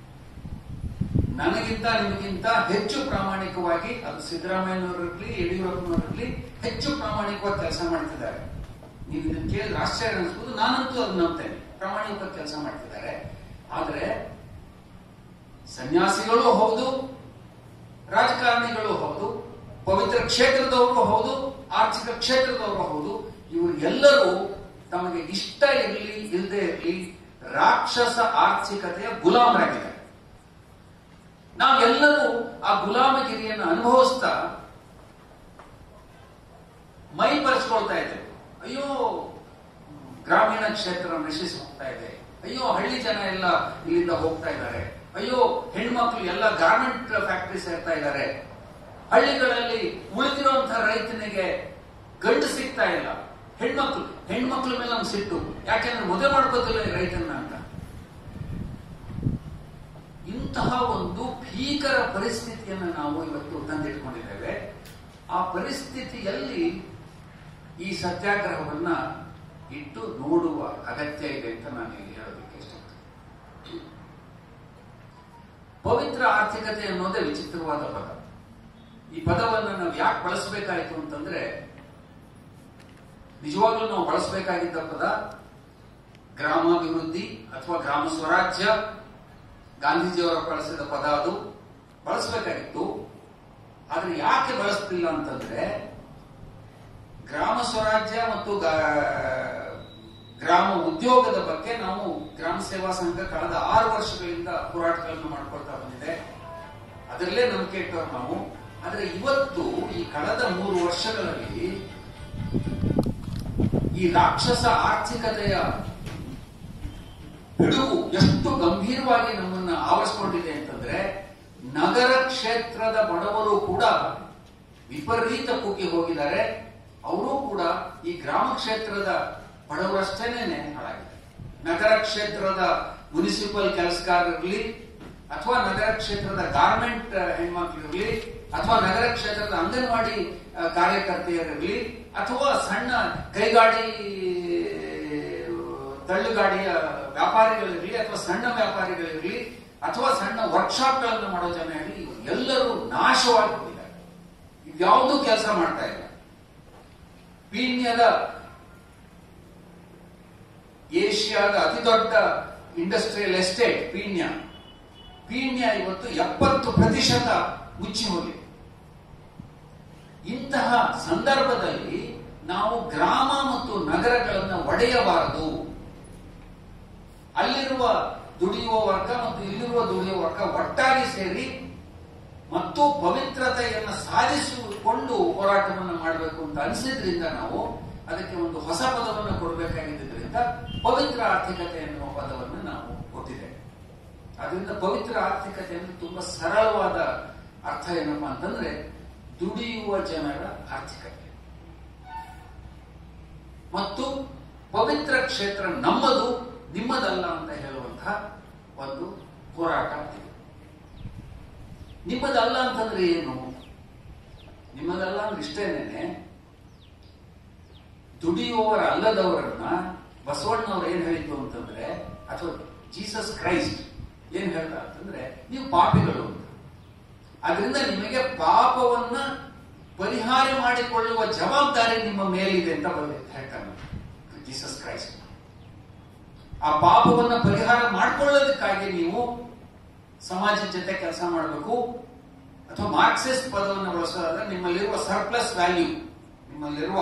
ನನಗಿಂತ ನಿಮಗಿಂತ ಹೆಚ್ಚು ಪ್ರಾಮಾಣಿಕವಾಗಿ ಅದು ಸಿದ್ದರಾಮಯ್ಯನವರಿರ್ಲಿ ಯಡಿಯೂರಪ್ಪನವರಿರ್ಲಿ ಹೆಚ್ಚು ಪ್ರಾಮಾಣಿಕವಾಗಿ ಕೆಲಸ ಮಾಡ್ತಿದ್ದಾರೆ ನೀವು ಇದನ್ನು ಕೇಳಿದ್ರೆ ಆಶ್ಚರ್ಯ ಅನಿಸ್ಬೋದು ನಾನಂತೂ ಅದು ನಂಬ್ತೇನೆ ಪ್ರಾಮಾಣಿಕವಾಗಿ ಕೆಲಸ ಮಾಡ್ತಿದ್ದಾರೆ ಆದ್ರೆ ಸನ್ಯಾಸಿಗಳು ಹೌದು ರಾಜಕಾರಣಿಗಳು ಹೌದು ಪವಿತ್ರ ಕ್ಷೇತ್ರದವರು ಹೌದು ಆರ್ಥಿಕ ಕ್ಷೇತ್ರದವರು ಹೌದು ಇವರು ಎಲ್ಲರೂ ತಮಗೆ ಇಷ್ಟ ಇರಲಿ ಇಲ್ಲದೆ ಇರಲಿ ರಾಕ್ಷಸ ಆರ್ಥಿಕತೆಯ ಗುಲಾಮರಾಗಿದ್ದಾರೆ ನಾವೆಲ್ಲರೂ ಆ ಗುಲಾಮಗಿರಿಯನ್ನು ಅನುಭವಿಸ್ತಾ ಮೈ ಪರಿಸ್ಕೊಳ್ತಾ ಇದ್ದೇವೆ ಅಯ್ಯೋ ಗ್ರಾಮೀಣ ಕ್ಷೇತ್ರ ನಶಿಸಿ ಹೋಗ್ತಾ ಇದೆ ಅಯ್ಯೋ ಹಳ್ಳಿ ಜನ ಎಲ್ಲ ಇಲ್ಲಿಂದ ಹೋಗ್ತಾ ಇದ್ದಾರೆ ಅಯ್ಯೋ ಹೆಣ್ಮಕ್ಳು ಎಲ್ಲ ಗಾರ್ಮೆಂಟ್ ಫ್ಯಾಕ್ಟರಿ ಸೇರ್ತಾ ಇದ್ದಾರೆ ಹಳ್ಳಿಗಳಲ್ಲಿ ಉಳಿದಿರುವಂತಹ ರೈತನಿಗೆ ಗಂಡು ಸಿಗ್ತಾ ಇಲ್ಲ ಹೆಣ್ಮಕ್ಳು ಹೆಣ್ಮಕ್ಳ ಮೇಲೆ ನಮ್ಗೆ ಸಿಟ್ಟು ಯಾಕೆಂದ್ರೆ ಮದುವೆ ಮಾಡ್ಕೋತಿಲ್ಲ ಈ ರೈತನ ಅಂತ ಇಂತಹ ಒಂದು ಭೀಕರ ಪರಿಸ್ಥಿತಿಯನ್ನು ನಾವು ಇವತ್ತು ತಂದಿಟ್ಕೊಂಡಿದ್ದೇವೆ ಆ ಪರಿಸ್ಥಿತಿಯಲ್ಲಿ ಈ ಸತ್ಯಾಗ್ರಹವನ್ನ ಇಟ್ಟು ನೋಡುವ ಅಗತ್ಯ ಇದೆ ಅಂತ ನಾನು ಇಲ್ಲಿ ಹೇಳೋದಕ್ಕೆ ಇಷ್ಟಪಡ್ತೀನಿ ಪವಿತ್ರ ಆರ್ಥಿಕತೆ ಅನ್ನೋದೇ ವಿಚಿತ್ರವಾದ ಪದ ಈ ಪದವನ್ನು ನಾವು ಯಾಕೆ ಬಳಸಬೇಕಾಯಿತು ಅಂತಂದ್ರೆ ನಿಜವಾಗ್ಲೂ ನಾವು ಬಳಸಬೇಕಾಗಿದ್ದ ಪದ ಗ್ರಾಮಾಭಿವೃದ್ಧಿ ಅಥವಾ ಗ್ರಾಮ ಸ್ವರಾಜ್ಯ ಗಾಂಧೀಜಿಯವರ ಬಳಸಿದ ಪದ ಅದು ಬಳಸಬೇಕಾಗಿತ್ತು ಆದ್ರೆ ಯಾಕೆ ಬಳಸ್ತಿಲ್ಲ ಅಂತಂದ್ರೆ ಗ್ರಾಮ ಸ್ವರಾಜ್ಯ ಮತ್ತು ಗಾ- ಗ್ರಾಮ ಉದ್ಯೋಗದ ಬಗ್ಗೆ ನಾವು ಗ್ರಾಮ ಸೇವಾ ಸಂಘ ಕಳೆದ ಆರು ವರ್ಷಗಳಿಂದ ಹೋರಾಟಗಳನ್ನು ಮಾಡ್ಕೊಳ್ತಾ ಬಂದಿದೆ ಅದರಲ್ಲೇ ನಂಬಿಕೆ ಇಟ್ಟವ್ರು ನಾವು ಆದ್ರೆ ಇವತ್ತು ಈ ಕಳೆದ ಮೂರು ವರ್ಷಗಳಲ್ಲಿ ಈ ರಾಕ್ಷಸ ಆರ್ಥಿಕತೆಯ ಬಿಡುಗು ಎಷ್ಟು ಗಂಭೀರವಾಗಿ ನಮ್ಮನ್ನ ಆವರಿಸಿಕೊಂಡಿದೆ ಅಂತಂದ್ರೆ ನಗರ ಕ್ಷೇತ್ರದ ಬಡವರು ಕೂಡ ವಿಪರೀತ ಕುಗ್ಗಿ ಹೋಗಿದ್ದಾರೆ ಅವರು ಕೂಡ ಈ ಗ್ರಾಮ ಕ್ಷೇತ್ರದ ಬಡವರಷ್ಟೇನೆ ಹಾಳಾಗಿದೆ ನಗರ ಕ್ಷೇತ್ರದ ಮುನಿಸಿಪಲ್ ಕೆಲಸಗಾರರಿರಲಿ ಅಥವಾ ನಗರ ಕ್ಷೇತ್ರದ ಗಾರ್ಮೆಂಟ್ ಹೆಣ್ಮಕ್ಳಿರಲಿ ಅಥವಾ ನಗರ ಕ್ಷೇತ್ರದ ಅಂಗನವಾಡಿ ಆ, ಕಾರ್ಯಕರ್ತೆಯರಿರಲಿ ಅಥವಾ ಸಣ್ಣ ಕೈಗಾಡಿ ತಳ್ಳುಗಾಡಿಯ ವ್ಯಾಪಾರಿಗಳಿರಲಿ ಅಥವಾ ಸಣ್ಣ ವ್ಯಾಪಾರಿಗಳಿರಲಿ ಅಥವಾ ಸಣ್ಣ ವರ್ಕ್ಶಾಪ್ಗಳನ್ನು ಮಾಡೋ ಜನ ಇರಲಿ ಎಲ್ಲರೂ ನಾಶವಾಗಿ ಹೋಗಿದ್ದಾರೆ ಇದ್ಯಾವುದೂ ಕೆಲಸ ಮಾಡ್ತಾ ಇಲ್ಲ ಪೀಣ್ಯದ ಏಷ್ಯಾದ ಅತಿ ದೊಡ್ಡ ಇಂಡಸ್ಟ್ರಿಯಲ್ ಎಸ್ಟೇಟ್ ಪೀಣ್ಯ ಪೀಣ್ಯ ಇವತ್ತು ಎಪ್ಪತ್ತು ಪ್ರತಿಶತ ಮುಚ್ಚಿ ಹೋಗಿದೆ ಇಂತಹ ಸಂದರ್ಭದಲ್ಲಿ ನಾವು ಗ್ರಾಮ ಮತ್ತು ನಗರಗಳನ್ನು ಒಡೆಯಬಾರದು ಅಲ್ಲಿರುವ ದುಡಿಯುವ ವರ್ಗ ಮತ್ತು ಇಲ್ಲಿರುವ ದುಡಿಯುವ ವರ್ಗ ಒಟ್ಟಾಗಿ ಸೇರಿ ಮತ್ತು ಪವಿತ್ರತೆಯನ್ನು ಸಾಧಿಸಿಕೊಂಡು ಹೋರಾಟವನ್ನು ಮಾಡಬೇಕು ಅಂತ ಅನಿಸಿದ್ರಿಂದ ನಾವು ಅದಕ್ಕೆ ಒಂದು ಹೊಸ ಪದವನ್ನು ಕೊಡಬೇಕಾಗಿದ್ದರಿಂದ ಪವಿತ್ರ ಆರ್ಥಿಕತೆ ಎನ್ನುವ ಪದವನ್ನು ನಾವು ಕೊಟ್ಟಿದ್ದೇವೆ ಅದರಿಂದ ಪವಿತ್ರ ಆರ್ಥಿಕತೆ ಅಂದ್ರೆ ತುಂಬಾ ಸರಳವಾದ ಅರ್ಥ ಏನಪ್ಪಾ ಅಂತಂದ್ರೆ ದುಡಿಯುವ ಜನರ ಆರ್ಥಿಕತೆ ಮತ್ತು ಪವಿತ್ರ ಕ್ಷೇತ್ರ ನಮ್ಮದು ನಿಮ್ಮದಲ್ಲ ಅಂತ ಹೇಳುವಂತಹ ಒಂದು ಹೋರಾಟ ಇದೆ ನಿಮ್ಮದಲ್ಲ ಅಂತಂದ್ರೆ ಏನು ನಿಮ್ಮದಲ್ಲ ಅಂದ್ರೆ ಇಷ್ಟೇನೇನೆ ದುಡಿಯುವವರ ಅಲ್ಲದವರನ್ನ ಬಸವಣ್ಣವ್ರು ಏನ್ ಹೇಳಿದ್ದು ಅಂತಂದ್ರೆ ಅಥವಾ ಜೀಸಸ್ ಕ್ರೈಸ್ಟ್ ಏನ್ ಹೇಳ್ದ ಅಂತಂದ್ರೆ ನೀವು ಪಾಪಿಗಳು ಅಂತ ಅದರಿಂದ ನಿಮಗೆ ಪಾಪವನ್ನ ಪರಿಹಾರ ಮಾಡಿಕೊಳ್ಳುವ ಜವಾಬ್ದಾರಿ ನಿಮ್ಮ ಮೇಲಿದೆ ಅಂತ ಬಂದ ಹೇಳ್ತಾನೆ ಜೀಸಸ್ ಕ್ರೈಸ್ಟ್ ಆ ಪಾಪವನ್ನ ಪರಿಹಾರ ಮಾಡ್ಕೊಳ್ಳೋದಕ್ಕಾಗಿ ನೀವು ಸಮಾಜದ ಜೊತೆ ಕೆಲಸ ಮಾಡಬೇಕು ಅಥವಾ ಮಾರ್ಕ್ಸಿಸ್ಟ್ ಪದವನ್ನು ಬಳಸೋದಾದ್ರೆ ನಿಮ್ಮಲ್ಲಿರುವ ಸರ್ಪ್ಲಸ್ ವ್ಯಾಲ್ಯೂ ನಿಮ್ಮಲ್ಲಿರುವ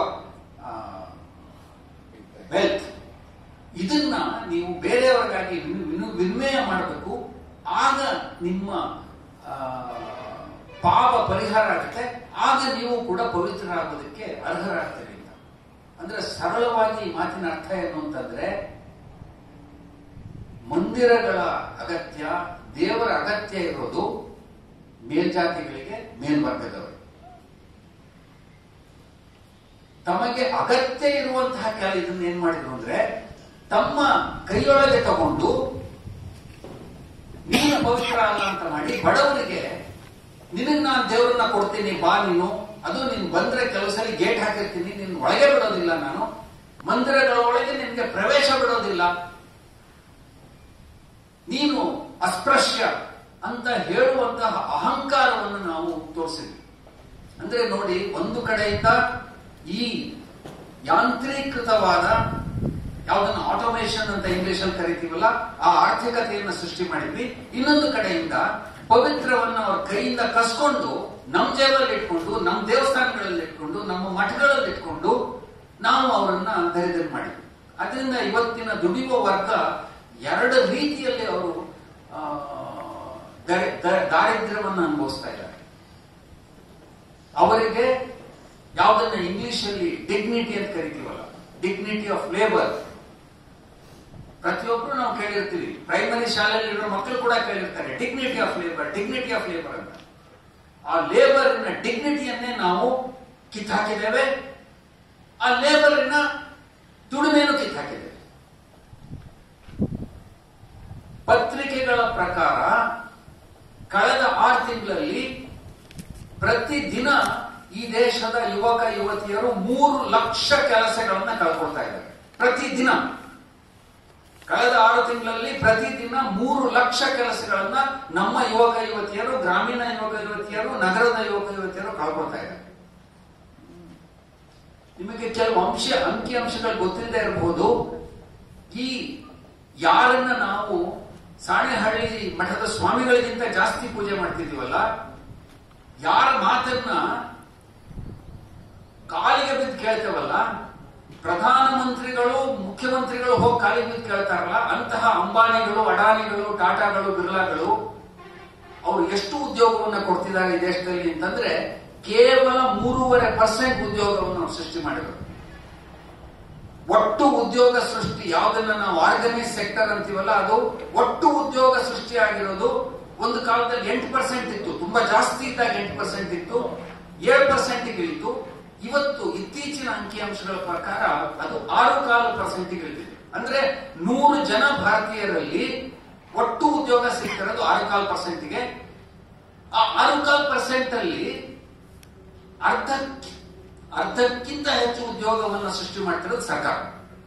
ವೆಲ್ತ್ ಇದನ್ನ ನೀವು ಬೇರೆಯವರಿಗಾಗಿ ವಿನ್- ವಿನ್- ವಿನಿಮಯ ಮಾಡಬೇಕು ಆಗ ನಿಮ್ಮ ಆ, ಪಾಪ ಪರಿಹಾರ ಆಗುತ್ತೆ ಆಗ ನೀವು ಕೂಡ ಪವಿತ್ರರಾಗೋದಕ್ಕೆ ಅರ್ಹರಾಗ್ತೀರಿ ಅಂತ ಅಂದ್ರೆ ಸರಳವಾಗಿ ಈ ಮಾತಿನ ಅರ್ಥ ಏನು ಅಂತಂದ್ರೆ ಮಂದಿರಗಳ ಅಗತ್ಯ ದೇವರ ಅಗತ್ಯ ಇರೋದು ಮೇಲ್ಜಾತಿಗಳಿಗೆ ಮೇಲ್ವರ್ಗದವರು ತಮಗೆ ಅಗತ್ಯ ಇರುವಂತಹ ಕೆಲ ಇದನ್ನ ಏನ್ ಮಾಡಿದ್ರು ಅಂದ್ರೆ ತಮ್ಮ ಕೈಯೊಳಗೆ ತಗೊಂಡು ನೀನು ಪವಿತ್ರ ಅಲ್ಲ ಅಂತ ಮಾಡಿ ಬಡವರಿಗೆ ನಿನಗ್ ನಾನು ದೇವರನ್ನ ಕೊಡ್ತೀನಿ ಬಾ ನೀನು ಅದು ನೀನ್ ಬಂದ್ರೆ ಕೆಲವು ಸಲ ಗೇಟ್ ಹಾಕಿರ್ತೀನಿ ನಿನ್ ಒಳಗೆ ಬಿಡೋದಿಲ್ಲ ನಾನು ಮಂದಿರಗಳ ಒಳಗೆ ನಿನ್ಗೆ ಪ್ರವೇಶ ಬಿಡೋದಿಲ್ಲ ನೀನು ಅಸ್ಪೃಶ್ಯ ಅಂತ ಹೇಳುವಂತಹ ಅಹಂಕಾರವನ್ನು ನಾವು ತೋರಿಸಿದ್ವಿ ಅಂದ್ರೆ ನೋಡಿ ಒಂದು ಕಡೆಯಿಂದ ಈ ಯಾಂತ್ರೀಕೃತವಾದ ಯಾವುದನ್ನ ಆಟೋಮೇಷನ್ ಅಂತ ಇಂಗ್ಲಿಷ್ ಅಲ್ಲಿ ಕರಿತೀವಲ್ಲ ಆ ಆರ್ಥಿಕತೆಯನ್ನು ಸೃಷ್ಟಿ ಮಾಡಿದ್ವಿ ಇನ್ನೊಂದು ಕಡೆಯಿಂದ ಪವಿತ್ರವನ್ನ ಅವ್ರ ಕೈಯಿಂದ ಕಸ್ಕೊಂಡು ನಮ್ ಜೇಬಲ್ಲಿ ಇಟ್ಕೊಂಡು ನಮ್ ದೇವಸ್ಥಾನಗಳಲ್ಲಿ ಇಟ್ಕೊಂಡು ನಮ್ಮ ಮಠಗಳಲ್ಲಿ ಇಟ್ಕೊಂಡು ನಾವು ಅವರನ್ನ ದರಿದ್ರ ಮಾಡಿದ್ವಿ ಅದರಿಂದ ಇವತ್ತಿನ ದುಡಿಯುವ ವರ್ಗ ಎರಡು ರೀತಿಯಲ್ಲಿ ಅವರು ಆ, ದರಿ- ದ- ದಾರಿದ್ರ್ಯವನ್ನು ಅನುಭವಿಸ್ತಾ ಇದ್ದಾರೆ ಅವರಿಗೆ ಯಾವುದನ್ನ ಇಂಗ್ಲಿಷ್ ಅಲ್ಲಿ ಡಿಗ್ನಿಟಿ ಅಂತ ಕರಿತೀವಲ್ಲ ಡಿಗ್ನಿಟಿ ಆಫ್ ಲೇಬರ್ ಪ್ರತಿಯೊಬ್ರು ನಾವು ಕೇಳಿರ್ತೀವಿ ಪ್ರೈಮರಿ ಶಾಲೆಯಲ್ಲಿ ಇರೋ ಮಕ್ಕಳು ಕೂಡ ಕೇಳಿರ್ತಾರೆ dignity of labour dignity of labour ಅಂತ ಆ ಲೇಬರ್ನ ಡಿಗ್ನಿಟಿಯನ್ನೇ ನಾವು ಕಿತ್ತಾಕಿದ್ದೇವೆ ಆ ಲೇಬರ್ನ ದುಡಿಮೆಯನ್ನು ಕಿತ್ತಾಕಿದ್ದೇವೆ ಪತ್ರಿಕೆಗಳ ಪ್ರಕಾರ ಕಳೆದ ಆರು ತಿಂಗಳಲ್ಲಿ ಪ್ರತಿದಿನ ಈ ದೇಶದ ಯುವಕ ಯುವತಿಯರು ಮೂರು ಲಕ್ಷ ಕೆಲಸಗಳನ್ನ ಕಳ್ಕೊಳ್ತಾ ಇದ್ದಾರೆ ಪ್ರತಿದಿನ ಕಳೆದ ಆರು ತಿಂಗಳಲ್ಲಿ ಪ್ರತಿದಿನ ಮೂರು ಲಕ್ಷ ಕೆಲಸಗಳನ್ನ ನಮ್ಮ ಯುವಕ ಯುವತಿಯರು ಗ್ರಾಮೀಣ ಯುವಕ ಯುವತಿಯರು ನಗರದ ಯುವಕ ಯುವತಿಯರು ಕಳ್ಕೊಳ್ತಾ ಇದ್ದಾರೆ ನಿಮಗೆ ಕೆಲವು ಅಂಶ ಅಂಕಿ ಅಂಶಗಳು ಗೊತ್ತಿಲ್ಲದೆ ಇರಬಹುದು ಈ ಯಾರನ್ನ ನಾವು ಸಾಣೆಹಳ್ಳಿ ಮಠದ ಸ್ವಾಮಿಗಳಿಗಿಂತ ಜಾಸ್ತಿ ಪೂಜೆ ಮಾಡ್ತಿದೀವಲ್ಲ ಯಾರ ಮಾತನ್ನ ಕಾಲಿಗೆ ಬಿದ್ದು ಕೇಳ್ತೇವಲ್ಲ ಪ್ರಧಾನಮಂತ್ರಿಗಳು ಮುಖ್ಯಮಂತ್ರಿಗಳು ಹೋಗಿ ಕಾಲಿಗೆ ಬಿದ್ದು ಕೇಳ್ತಾರಲ್ಲ ಅಂತಹ ಅಂಬಾನಿಗಳು ಅಡಾನಿಗಳು ಟಾಟಾಗಳು ಬಿರ್ಲಾಗಳು ಅವರು ಎಷ್ಟು ಉದ್ಯೋಗವನ್ನ ಕೊಡ್ತಿದ್ದಾರೆ ಈ ದೇಶದಲ್ಲಿ ಅಂತಂದ್ರೆ ಕೇವಲ ಮೂರುವರೆ ಪರ್ಸೆಂಟ್ ಉದ್ಯೋಗವನ್ನು ಅವ್ರು ಸೃಷ್ಟಿ ಮಾಡಿದರು ಒಟ್ಟು ಉದ್ಯೋಗ ಸೃಷ್ಟಿ ಯಾವುದನ್ನ ನಾವು ಆರ್ಗನೈಸ್ ಸೆಕ್ಟರ್ ಅಂತೀವಲ್ಲ ಅದು ಒಟ್ಟು ಉದ್ಯೋಗ ಸೃಷ್ಟಿ ಆಗಿರೋದು ಒಂದು ಕಾಲದಲ್ಲಿ ಎಂಟು ಪರ್ಸೆಂಟ್ ಇತ್ತು ತುಂಬಾ ಜಾಸ್ತಿ ಇದ್ದಾಗ ಎಂಟು ಪರ್ಸೆಂಟ್ ಇತ್ತು ಏಳು ಪರ್ಸೆಂಟ್ ಇಳಿತು ಇವತ್ತು ಇತ್ತೀಚಿನ ಅಂಕಿಅಂಶಗಳ ಪ್ರಕಾರ ಅದು ಆರು ಕಾಲು ಪರ್ಸೆಂಟ್ ಇಳಿದಿದೆ ಅಂದ್ರೆ ನೂರು ಜನ ಭಾರತೀಯರಲ್ಲಿ ಒಟ್ಟು ಉದ್ಯೋಗ ಸಿಗ್ತಿರೋದು ಆರು ಕಾಲು ಪರ್ಸೆಂಟ್ಗೆ ಆ ಆರು ಕಾಲು ಪರ್ಸೆಂಟ್ ಅಲ್ಲಿ ಅರ್ಧ ಅರ್ಧಕ್ಕಿಂತ ಹೆಚ್ಚು ಉದ್ಯೋಗವನ್ನು ಸೃಷ್ಟಿ ಮಾಡ್ತಿರೋದು ಸರ್ಕಾರ